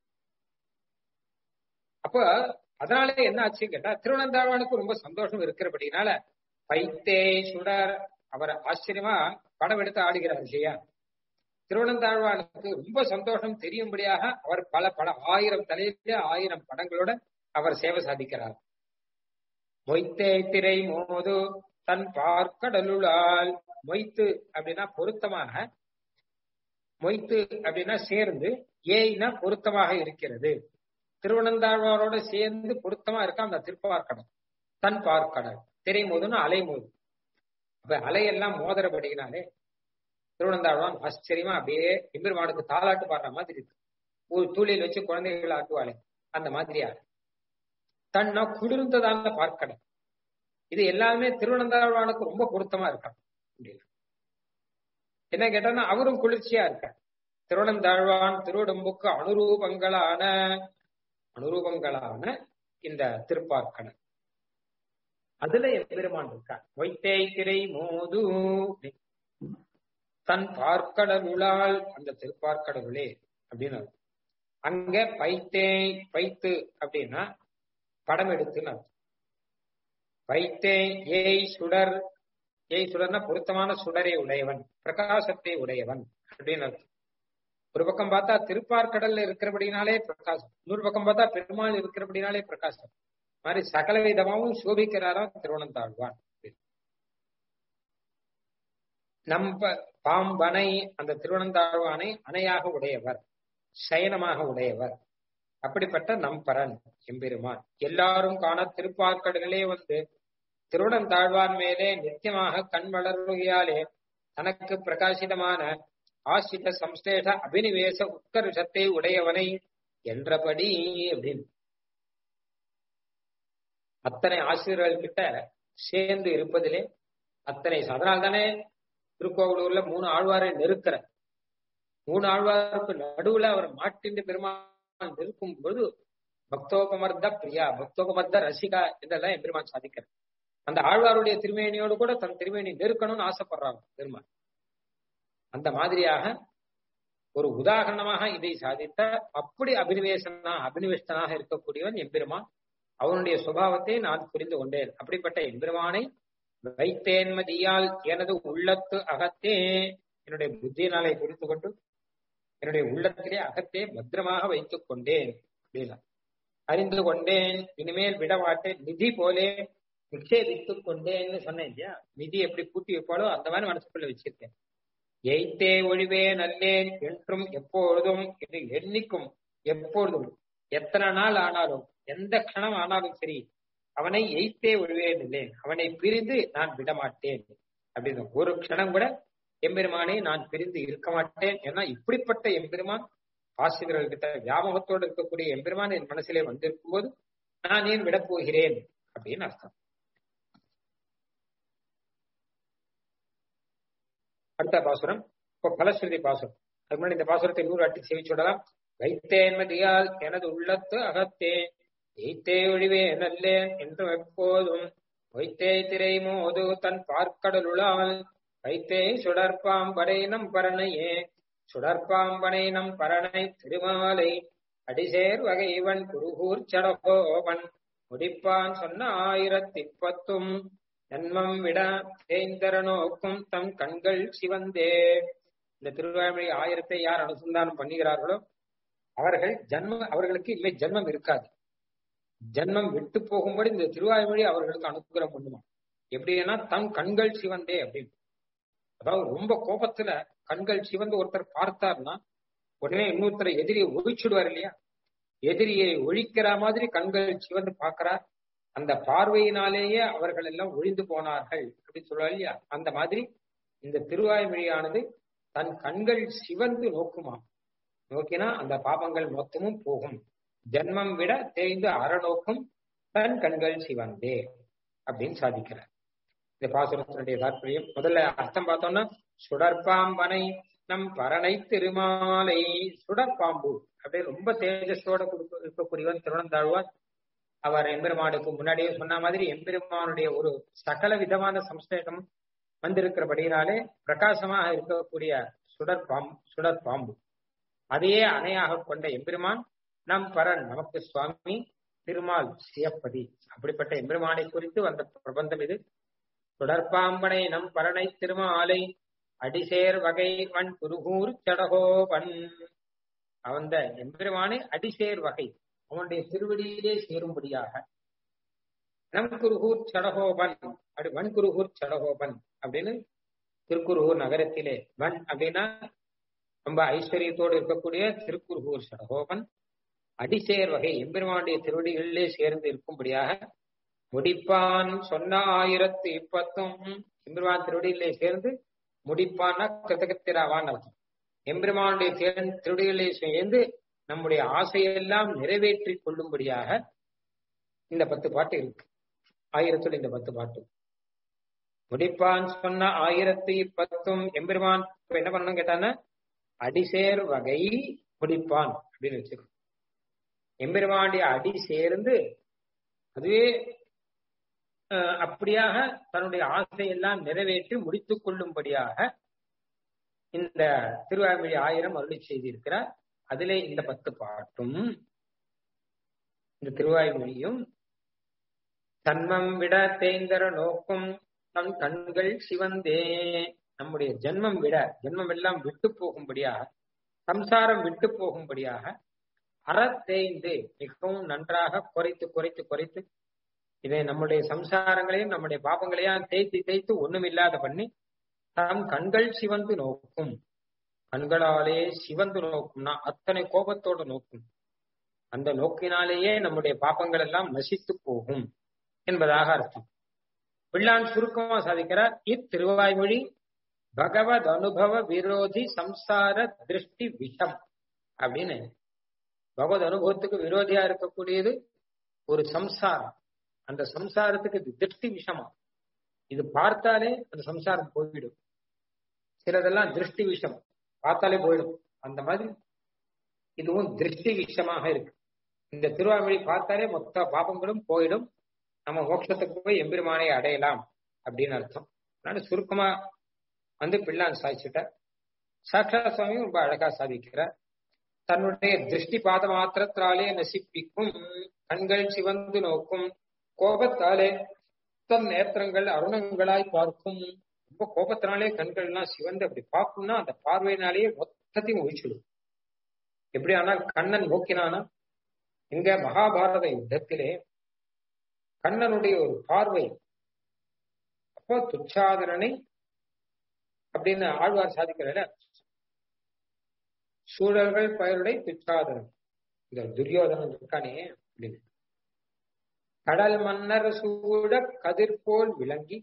அப்ப அதனால என்ன ஆச்சுன்னு கேட்டா திருவனந்தாழ்வானுக்கு ரொம்ப சந்தோஷம் இருக்கிறபடினால பைத்தே சுடர் அவர் ஆச்சரியமா படம் எடுத்து ஆடுகிறார் இல்லையா திருவனந்தாழ்வானுக்கு ரொம்ப சந்தோஷம் தெரியும்படியாக அவர் பல பல ஆயிரம் தலையில ஆயிரம் படங்களோட அவர் சேவை சாதிக்கிறார் மொய்த்தே திரை மோது தன் பார்க்கடலுளால் மொய்த்து அப்படின்னா பொருத்தமாக மொய்த்து அப்படின்னா சேர்ந்து ஏய்னா பொருத்தமாக இருக்கிறது திருவனந்தாழ்வாரோட சேர்ந்து பொருத்தமா இருக்க அந்த திருப்பார்க்கடல் தன் பார்க்கடல் திரை மோதுன்னா அலை மோது அப்ப அலையெல்லாம் மோதரப்படினாலே திருவனந்தாழ்வான் ஆச்சரியமா அப்படியே எம்பெருமானுக்கு தாளாட்டு பாடுற மாதிரி இருக்கு ஒரு தூளில் வச்சு குழந்தைகள் ஆட்டுவாளே அந்த மாதிரியா தன்னா குளிர்ந்ததான பார்க்கடல் இது எல்லாமே திருவனந்தாழ்வானுக்கு ரொம்ப பொருத்தமா இருக்கான் என்ன கேட்டான்னா அவரும் குளிர்ச்சியா இருக்கார் திருவனந்தாழ்வான் திருவடம்புக்கு அனுரூபங்களான அனுரூபங்களான இந்த திருப்பார்க்கடல் அதுல எம்பெருமான் இருக்கார் வைத்தே திரை மோது தன் பார்க்கடலுளால் அந்த திருப்பார்க்கடவுளே அப்படின்னு அங்க பைத்தே பைத்து அப்படின்னா படம் எடுத்துன்னு அர்த்தம் வைத்தே ஏய் சுடர் ஏய் சுடர்னா பொருத்தமான சுடரை உடையவன் பிரகாசத்தை உடையவன் அப்படின்னு அர்த்தம் ஒரு பக்கம் பார்த்தா திருப்பார்கடல்ல இருக்கிறபடினாலே பிரகாசம் இன்னொரு பக்கம் பார்த்தா பெருமாள் இருக்கிறபடினாலே பிரகாசம் மாதிரி சகல விதமாவும் சோபிக்கிறாராம் திருவனந்தாழ்வான் நம்ப பாம்பனை அந்த திருவனந்தாழ்வானை அணையாக உடையவர் சயனமாக உடையவர் அப்படிப்பட்ட நம்பரன் எம்பெருமான் எல்லாரும் காண திருப்பார்க்கடலே வந்து திருவனந்தாழ்வான் மேலே நித்தியமாக கண் வளர்வையாலே தனக்கு பிரகாசிதமான ஆசிரித சம்ஸ்லேஷ அபினிவேச உத்கர்ஷத்தை உடையவனை என்றபடி அப்படின்னு அத்தனை ஆசிரியர்கள் கிட்ட சேர்ந்து இருப்பதிலே அத்தனை அதனால் தானே திருக்கோவிலூர்ல மூணு ஆழ்வாரை நெருக்கிற மூணு ஆழ்வாருக்கு நடுவுல அவர் மாட்டின் பெருமாள் நெருக்கும் பொழுது பக்தோபமர்த பிரியா பக்தோபமர்த ரசிகா என்றெல்லாம் எம்பெருமான் சாதிக்கிறார் அந்த ஆழ்வாருடைய திருமேனியோடு கூட தன் திருமேனி நெருக்கணும்னு ஆசைப்படுறாங்க பெருமாள் அந்த மாதிரியாக ஒரு உதாரணமாக இதை சாதித்த அப்படி அபினிவேசனா அபினிவேஷ்டனாக இருக்கக்கூடியவன் எம்பெருமான் அவனுடைய சுபாவத்தை நான் புரிந்து கொண்டேன் அப்படிப்பட்ட எம்பெருமானை வைத்தேன்மதியால் எனது உள்ளத்து அகத்தே என்னுடைய புத்தியினாலே புரிந்து கொண்டு என்னுடைய உள்ளத்திலே அகத்தே பத்திரமாக வைத்துக் கொண்டேன் அப்படின்னா அறிந்து கொண்டேன் இனிமேல் விடமாட்டேன் நிதி போலே நிச்சேபித்துக் கொண்டேன்னு சொன்னேன் இல்லையா நிதி எப்படி பூட்டி வைப்பாலோ அந்த மாதிரி மனசுக்குள்ள வச்சிருக்கேன் எய்த்தே ஒழிவே நல்லேன் என்றும் எப்பொழுதும் இது எண்ணிக்கும் எப்பொழுதும் எத்தனை நாள் ஆனாலும் எந்த கணம் ஆனாலும் சரி அவனை எய்த்தே ஒழிவேன் இல்லேன் அவனை பிரிந்து நான் விடமாட்டேன் அப்படின்னு ஒரு க்ஷணம் கூட எம்பெருமானை நான் பிரிந்து இருக்க மாட்டேன் ஏன்னா இப்படிப்பட்ட எம்பெருமான் ஆசிரியர்கள் கிட்ட வியாபகத்தோடு இருக்கக்கூடிய எம்பெருமான் என் மனசிலே வந்திருக்கும் போது நான் ஏன் விடப் போகிறேன் அப்படின்னு அர்த்தம் அடுத்த பாசுரம் இப்போ பலஸ்ருதி பாசுரம் அது முன்னாடி இந்த பாசுரத்தை நூறு அட்டி செவிச்சுடலாம் வைத்தேன்மதியால் எனது உள்ளத்து அகத்தே எய்த்தே ஒழிவே நல்லேன் என்றும் எப்போதும் வைத்தே திரை மோது தன் பார்க்கடலுளால் வைத்தே சுடற்பாம்படை நம் பரணையே சுடற்பாம்பனை நம் பரணை திருமாலை அடிசேர் வகைவன் குருகூர் சடகோவன் முடிப்பான் சொன்ன ஆயிரத்தி பத்தும் ஜன்மம் விட தேய்ந்தர நோக்கும் தம் கண்கள் சிவந்தே இந்த திருவாய்மொழி ஆயிரத்தை யார் அனுசந்தானம் பண்ணுகிறார்களோ அவர்கள் ஜன்ம அவர்களுக்கு இல்லை ஜன்மம் இருக்காது ஜன்மம் விட்டு போகும்படி இந்த திருவாய்மொழி அவர்களுக்கு அனுகிரகம் பண்ணுமா எப்படின்னா தன் கண்கள் சிவந்தே அப்படின்னு அதாவது ரொம்ப கோபத்துல கண்கள் சிவந்து ஒருத்தர் பார்த்தார்னா உடனே இன்னொருத்தரை எதிரியை ஒழிச்சுடுவார் இல்லையா எதிரியை ஒழிக்கிற மாதிரி கண்கள் சிவந்து பார்க்கிறார் அந்த பார்வையினாலேயே அவர்கள் எல்லாம் ஒழிந்து போனார்கள் அப்படின்னு சொல்லுவார் இல்லையா அந்த மாதிரி இந்த திருவாய்மொழியானது தன் கண்கள் சிவந்து நோக்குமா நோக்கினா அந்த பாபங்கள் மொத்தமும் போகும் ஜன்மம் விட தேய்ந்து அறநோக்கும் தன் கண்கள் சிவந்தே அப்படின்னு சாதிக்கிறார் இந்த பாசுரத்தினுடைய தாற்பயம் முதல்ல அர்த்தம் பார்த்தோம்னா சுடற்பாம்பனை நம் பரணை திருமாலை சுடற்பாம்பு அப்படியே ரொம்ப தேஜஸோட கொடுக்க இருக்கக்கூடியவன் திருவனந்தாழ்வார் அவர் எம்பெருமானுக்கு முன்னாடியே சொன்ன மாதிரி எம்பெருமானுடைய ஒரு சகல விதமான சம்ஸ்லேஷம் வந்திருக்கிறபடியினாலே பிரகாசமாக இருக்கக்கூடிய சுடற்பாம்பு சுடற்பாம்பு அதையே அணையாக கொண்ட எம்பெருமான் நம் பரன் நமக்கு சுவாமி திருமால் சியப்பதி அப்படிப்பட்ட எம்பெருமானை குறித்து வந்த பிரபந்தம் இது தொடர்பாம்பனை நம் பரணை திருமாலை அடிசேர் வகை வன் குருகூர் சடகோபன் அவந்த எம்பெருமானை அடிசேர் வகை அவனுடைய திருவடியிலே சேரும்படியாக நம் குருகூர் சடகோபன் அப்படி வன் குருகூர் சடகோபன் அப்படின்னு திருக்குருகூர் நகரத்திலே வன் அப்படின்னா ரொம்ப ஐஸ்வர்யத்தோடு இருக்கக்கூடிய திருக்குருகூர் சடகோபன் அடிசேர் வகை எம்பெருமானுடைய திருவடிகளிலே சேர்ந்து இருக்கும்படியாக முடிப்பான் சொன்ன ஆயிரத்தி இப்பத்தும் எம்பெருமான் திருவடியிலே சேர்ந்து முடிப்பான்னா கிருத்தகத்திராவான் அர்த்தம் எம்பெருமானுடைய திருவடிகளிலே சேர்ந்து நம்முடைய ஆசையெல்லாம் நிறைவேற்றி கொள்ளும்படியாக இந்த பத்து பாட்டு இருக்கு ஆயிரத்துல இந்த பத்து பாட்டு முடிப்பான் சொன்ன ஆயிரத்தி பத்தும் எம்பெருமான் இப்ப என்ன பண்ணணும் கேட்டான்னா அடிசேர் வகை முடிப்பான் அப்படின்னு வச்சிருக்கோம் எம்பெருமானுடைய அடி சேர்ந்து அதுவே அப்படியாக தன்னுடைய ஆசையெல்லாம் நிறைவேற்றி முடித்துக் கொள்ளும்படியாக இந்த திருவாய்மொழி ஆயிரம் அருளி செய்திருக்கிறார் அதிலே இந்த பத்து பாட்டும் இந்த திருவாய்மொழியும் தன்மம் விட தேய்ந்தர நோக்கும் நம் கண்கள் சிவந்தே நம்முடைய ஜென்மம் விட ஜென்மம் எல்லாம் விட்டு போகும்படியாக சம்சாரம் விட்டு போகும்படியாக அறத்தேய்ந்து மிகவும் நன்றாக குறைத்து குறைத்து குறைத்து இதை நம்முடைய சம்சாரங்களையும் நம்முடைய பாப்பங்களையும் தேய்த்து தேய்த்து ஒண்ணுமில்லாத பண்ணி தம் கண்கள் சிவந்து நோக்கும் கண்களாலே சிவந்து நோக்கும்னா அத்தனை கோபத்தோடு நோக்கும் அந்த நோக்கினாலேயே நம்முடைய பாப்பங்கள் எல்லாம் நசித்து போகும் என்பதாக அர்த்தம் பிள்ளான் சுருக்கமா சாதிக்கிறார் இத்திருவாய்மொழி பகவத் அனுபவ விரோதி சம்சார திருஷ்டி விஷம் அப்படின்னு பகவத் அனுபவத்துக்கு விரோதியா இருக்கக்கூடியது ஒரு சம்சாரம் அந்த சம்சாரத்துக்கு இது திருஷ்டி விஷமா இது பார்த்தாலே அந்த சம்சாரம் போய்விடும் சிலதெல்லாம் திருஷ்டி விஷம் பார்த்தாலே போயிடும் அந்த மாதிரி இதுவும் திருஷ்டி விஷமாக இருக்கு இந்த திருவாமொழி பார்த்தாலே மொத்த பாபங்களும் போயிடும் நம்ம மோட்சத்துக்கு போய் எம்பெருமானை அடையலாம் அப்படின்னு அர்த்தம் அதனால சுருக்கமா வந்து பிள்ளான் சாதிச்சுட்டார் சாட்சா சுவாமி ரொம்ப அழகா சாதிக்கிறார் தன்னுடைய திருஷ்டி பாத மாத்திரத்தாலே நசிப்பிக்கும் கண்கள் சிவந்து நோக்கும் கோபத்தாலே தன் நேத்திரங்கள் அருணங்களாய் பார்க்கும் ரொம்ப கோபத்தினாலே கண்கள் எல்லாம் சிவந்து அப்படி பார்க்கும்னா அந்த பார்வையினாலேயே மொத்தத்தையும் ஒழிச்சிடும் எப்படி ஆனால் கண்ணன் நோக்கினானா இங்க மகாபாரத யுத்தத்திலே கண்ணனுடைய ஒரு பார்வை அப்போ துச்சாதனனை அப்படின்னு ஆழ்வார் சாதிக்கிறார சூழல்கள் பெயருடைய துச்சாதனன் இந்த துரியோதனன் இருக்கானே அப்படின்னு கடல் மன்னர் சூழ கதிர் போல் விளங்கி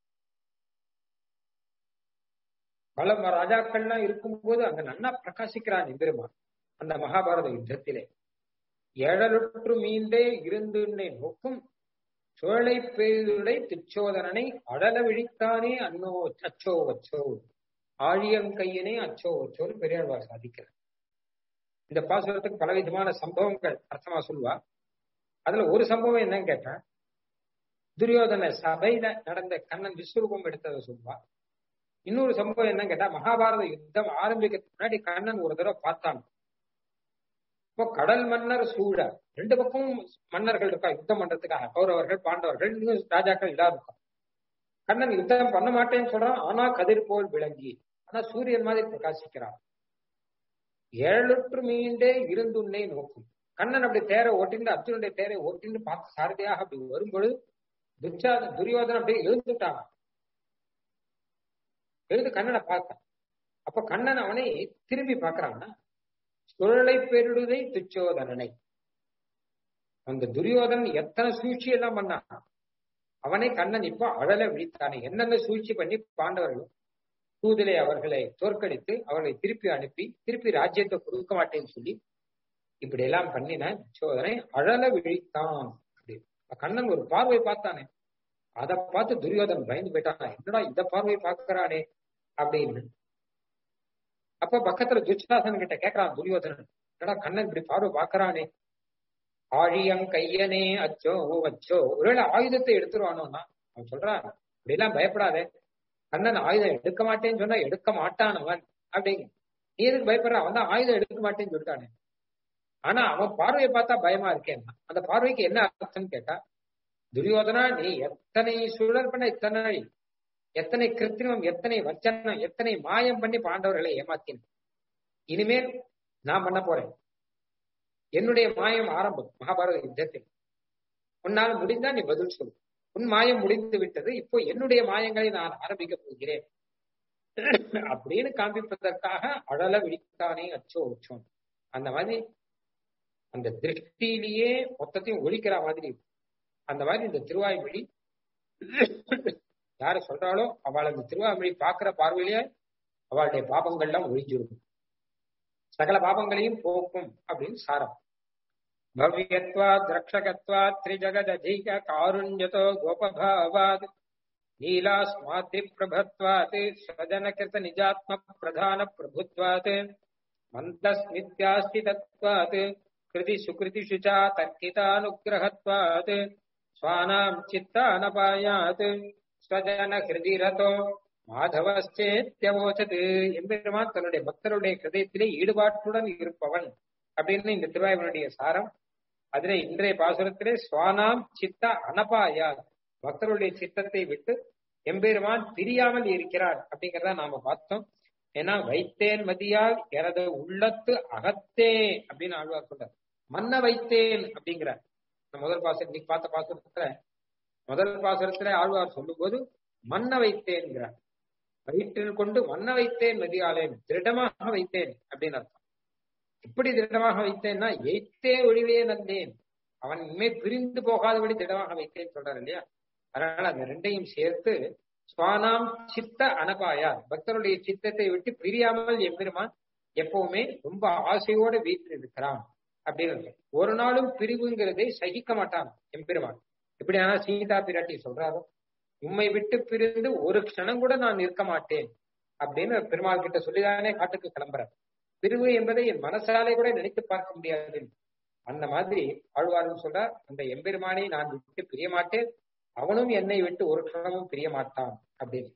பல ராஜாக்கள்லாம் இருக்கும்போது அங்க நன்னா பிரகாசிக்கிறான் எம்பெருமான் அந்த மகாபாரத யுத்தத்திலே ஏழலுற்று மீண்டே இருந்து நோக்கும் சுழலை பெய்துடை திச்சோதனனை அடல விழித்தானே அன்னோ அச்சோ வச்சோ ஆழியங்கையனே அச்சோ வச்சோன்னு பெரியாழ்வார் சாதிக்கிறார் இந்த பாசுரத்துக்கு பலவிதமான சம்பவங்கள் அர்த்தமா சொல்லுவா அதுல ஒரு சம்பவம் என்னன்னு கேட்டா துரியோதன சபையில நடந்த கண்ணன் விஸ்வரூபம் எடுத்ததை சொல்லுவா இன்னொரு சம்பவம் என்னன்னு கேட்டா மகாபாரத யுத்தம் ஆரம்பிக்கிறதுக்கு முன்னாடி கண்ணன் ஒரு தடவை பார்த்தான் இப்போ கடல் மன்னர் சூழ ரெண்டு பக்கமும் மன்னர்கள் இருக்கா யுத்தம் பண்றதுக்காக கௌரவர்கள் பாண்டவர்கள் இன்னும் ராஜாக்கள் இல்லாத இருக்கா கண்ணன் யுத்தம் பண்ண மாட்டேன்னு சொல்றான் ஆனா கதிர் போல் விளங்கி ஆனா சூரியன் மாதிரி பிரகாசிக்கிறான் ஏழுற்று மீண்டே இருந்துன்னை நோக்கும் கண்ணன் அப்படி தேரை ஓட்டிட்டு அர்ஜுனுடைய தேரை ஓட்டிட்டு பார்த்து சாரதியாக அப்படி வரும்பொழுது துச்சா துரியோதன அப்படியே எழுந்துட்டான் எழுந்து கண்ணனை பார்த்தான் அப்ப கண்ணன் அவனை திரும்பி பார்க்கறான்னா சுழலை பெருடுதை துச்சோதனனை அந்த துரியோதனன் எத்தனை சூழ்ச்சி எல்லாம் பண்ணான் அவனை கண்ணன் இப்போ அழல விழித்தானே என்னென்ன சூழ்ச்சி பண்ணி பாண்டவர்கள் தூதிலே அவர்களை தோற்கடித்து அவர்களை திருப்பி அனுப்பி திருப்பி ராஜ்யத்தை கொடுக்க மாட்டேன்னு சொல்லி இப்படி எல்லாம் பண்ணின சோதனை அழல விழித்தான் அப்படி கண்ணன் ஒரு பார்வை பார்த்தானே அதை பார்த்து துரியோதன் பயந்து போயிட்டான் என்னடா இந்த பார்வை பார்க்கறானே அப்படின்னு அப்ப பக்கத்துல துச்சாசன் கிட்ட கேக்குறான் துரியோதனன் என்னடா கண்ணன் இப்படி பார்வை பார்க்கறானே ஆழியம் கையனே அச்சோ ஓ அச்சோ ஒருவேளை ஆயுதத்தை எடுத்துருவானோன்னா அவன் சொல்றான் இப்படி எல்லாம் பயப்படாதே கண்ணன் ஆயுதம் எடுக்க மாட்டேன்னு சொன்னா எடுக்க மாட்டான் அவன் அப்படிங்க நீ எதுக்கு பயப்படுற அவன் தான் ஆயுதம் எடுக்க மாட்டேன்னு சொல்லிட்டானே ஆனா அவன் பார்வையை பார்த்தா பயமா இருக்கேன் அந்த பார்வைக்கு என்ன அர்த்தம்னு கேட்டா துரியோதனா நீ எத்தனை சுழல் பண்ண இத்தனை எத்தனை கிருத்திரிமம் எத்தனை வச்சனம் எத்தனை மாயம் பண்ணி பாண்டவர்களை ஏமாத்தின இனிமேல் நான் பண்ண போறேன் என்னுடைய மாயம் ஆரம்பம் மகாபாரத யுத்தத்தில் உன்னால் முடிந்தா நீ பதில் சொல்லு உன் மாயம் முடிந்து விட்டது இப்போ என்னுடைய மாயங்களை நான் ஆரம்பிக்க போகிறேன் அப்படின்னு காண்பிப்பதற்காக அழல விழித்தானே அச்சோ அச்சோம் அந்த மாதிரி அந்த திருஷ்டியிலேயே மொத்தத்தையும் ஒழிக்கிற மாதிரி அந்த மாதிரி இந்த திருவாய்மொழி யாரு சொல்றாளோ அவள் அந்த திருவாய்மொழி பாக்குற பார்வையிலேயே அவளுடைய பாபங்கள்லாம் ஒழிஞ்சிருக்கும் சகல பாபங்களையும் போக்கும் அப்படின்னு சாரம் भव्यत्वात् रक्षकत्वात् त्रिजगदधिक कारुण्यतो गोपभावात् नीलास्माद्रिप्रभत्वात् स्वजनकृतनिजात्मप्रधानप्रभुत्वात् मन्दस्मित्यास्तितत्वात् कृति सुकृतिषु च तर्कितानुग्रहत्वात् स्वानाम् चित्तानपायात् स्वजनहृदिरतो மாதவஸ்சேத்தியவோச்சது எம்பெருமான் தன்னுடைய பக்தருடைய கிருதயத்திலே ஈடுபாட்டுடன் இருப்பவன் அப்படின்னு இந்த திருவாயுடைய சாரம் அதிலே இன்றைய பாசுரத்திலே சுவானாம் சித்த அனபாயா பக்தருடைய சித்தத்தை விட்டு எம்பெருமான் பிரியாமல் இருக்கிறார் அப்படிங்கிறத நாம பார்த்தோம் ஏன்னா வைத்தேன் மதியால் எனது உள்ளத்து அகத்தே அப்படின்னு ஆழ்வார் சொல்றார் மன்ன வைத்தேன் அப்படிங்கிறார் முதல் பாசுரம் இன்னைக்கு பார்த்த பாசுரத்துல முதல் பாசுரத்துல ஆழ்வார் சொல்லும் போது மன்ன வைத்தேன்கிறார் வயிற்றில் கொண்டு மன்ன வைத்தேன் மதியாலேன் திருடமாக வைத்தேன் அப்படின்னு அர்த்தம் எப்படி திடமாக வைத்தேன்னா எய்த்தே ஒழிவே நந்தேன் அவன் இனிமே பிரிந்து போகாதபடி திடமாக வைத்தேன் சொல்றாரு இல்லையா அதனால அந்த ரெண்டையும் சேர்த்து சுவானாம் சித்த அனபாயா பக்தருடைய சித்தத்தை விட்டு பிரியாமல் எம்பெருமான் எப்பவுமே ரொம்ப ஆசையோட வீட்டில் இருக்கிறான் அப்படின்னு ஒரு நாளும் பிரிவுங்கிறதை சகிக்க மாட்டான் எம்பெருமான் எப்படி ஆனா சீதா பிராட்டி சொல்றாரோ உண்மை விட்டு பிரிந்து ஒரு க்ஷணம் கூட நான் இருக்க மாட்டேன் அப்படின்னு பெருமாள் கிட்ட சொல்லிதானே காட்டுக்கு கிளம்புறார் பிரிவு என்பதை என் மனசாலே கூட நினைத்து பார்க்க முடியாது அந்த மாதிரி ஆழ்வாரும் சொல்றார் அந்த எம்பெருமானை நான் விட்டு பிரிய மாட்டேன் அவனும் என்னை விட்டு ஒரு க்ஷணமும் பிரிய மாட்டான் அப்படின்னு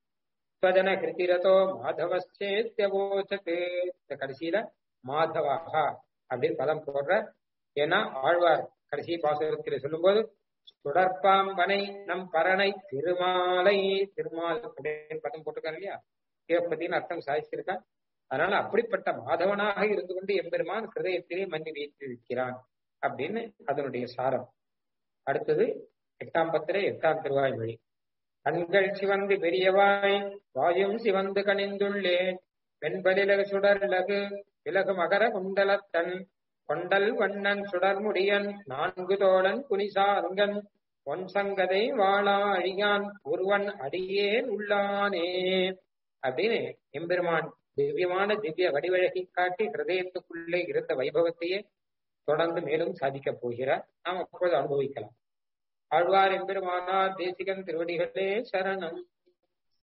ஸ்வஜன கிருத்திரதோ மாதவச்சேத்தியவோச்சத்து இந்த கடைசியில மாதவாகா அப்படின்னு பதம் போடுற ஏன்னா ஆழ்வார் கடைசி பாசுரத்தில் சொல்லும்போது சுடற்பாம்பனை நம் பரணை திருமாலை திருமால் அப்படின்னு பதம் போட்டிருக்காரு இல்லையா சிவப்பதின்னு அர்த்தம் சாதிச்சிருக்கா அதனால அப்படிப்பட்ட மாதவனாக இருந்து கொண்டு எம்பெருமான் ஹிருதயத்திலே மன்னி வைத்திருக்கிறான் அப்படின்னு அதனுடைய சாரம் அடுத்தது எட்டாம் பத்திர எட்டாம் திருவாய் வழி கண்கள் சிவந்து பெரியவாய் வாயும் சிவந்து கணிந்துள்ளேன் வெண்பலிலகு சுடர்லகு விலகு மகர குண்டலத்தன் கொண்டல் வண்ணன் சுடர்முடியன் நான்கு தோழன் குனிசாருங்கன் பொன் சங்கதை வாழா அழியான் ஒருவன் அடியேன் உள்ளானே அப்படின்னு எம்பெருமான் திவ்யமான திவ்ய வடிவழகை காட்டி ஹிருதயத்துக்குள்ளே இருந்த வைபவத்தையே தொடர்ந்து மேலும் சாதிக்கப் போகிறார் நாம் அப்போது அனுபவிக்கலாம் ஆழ்வார் எம்பெருமானார் தேசிகன் திருவடிகளே சரணம்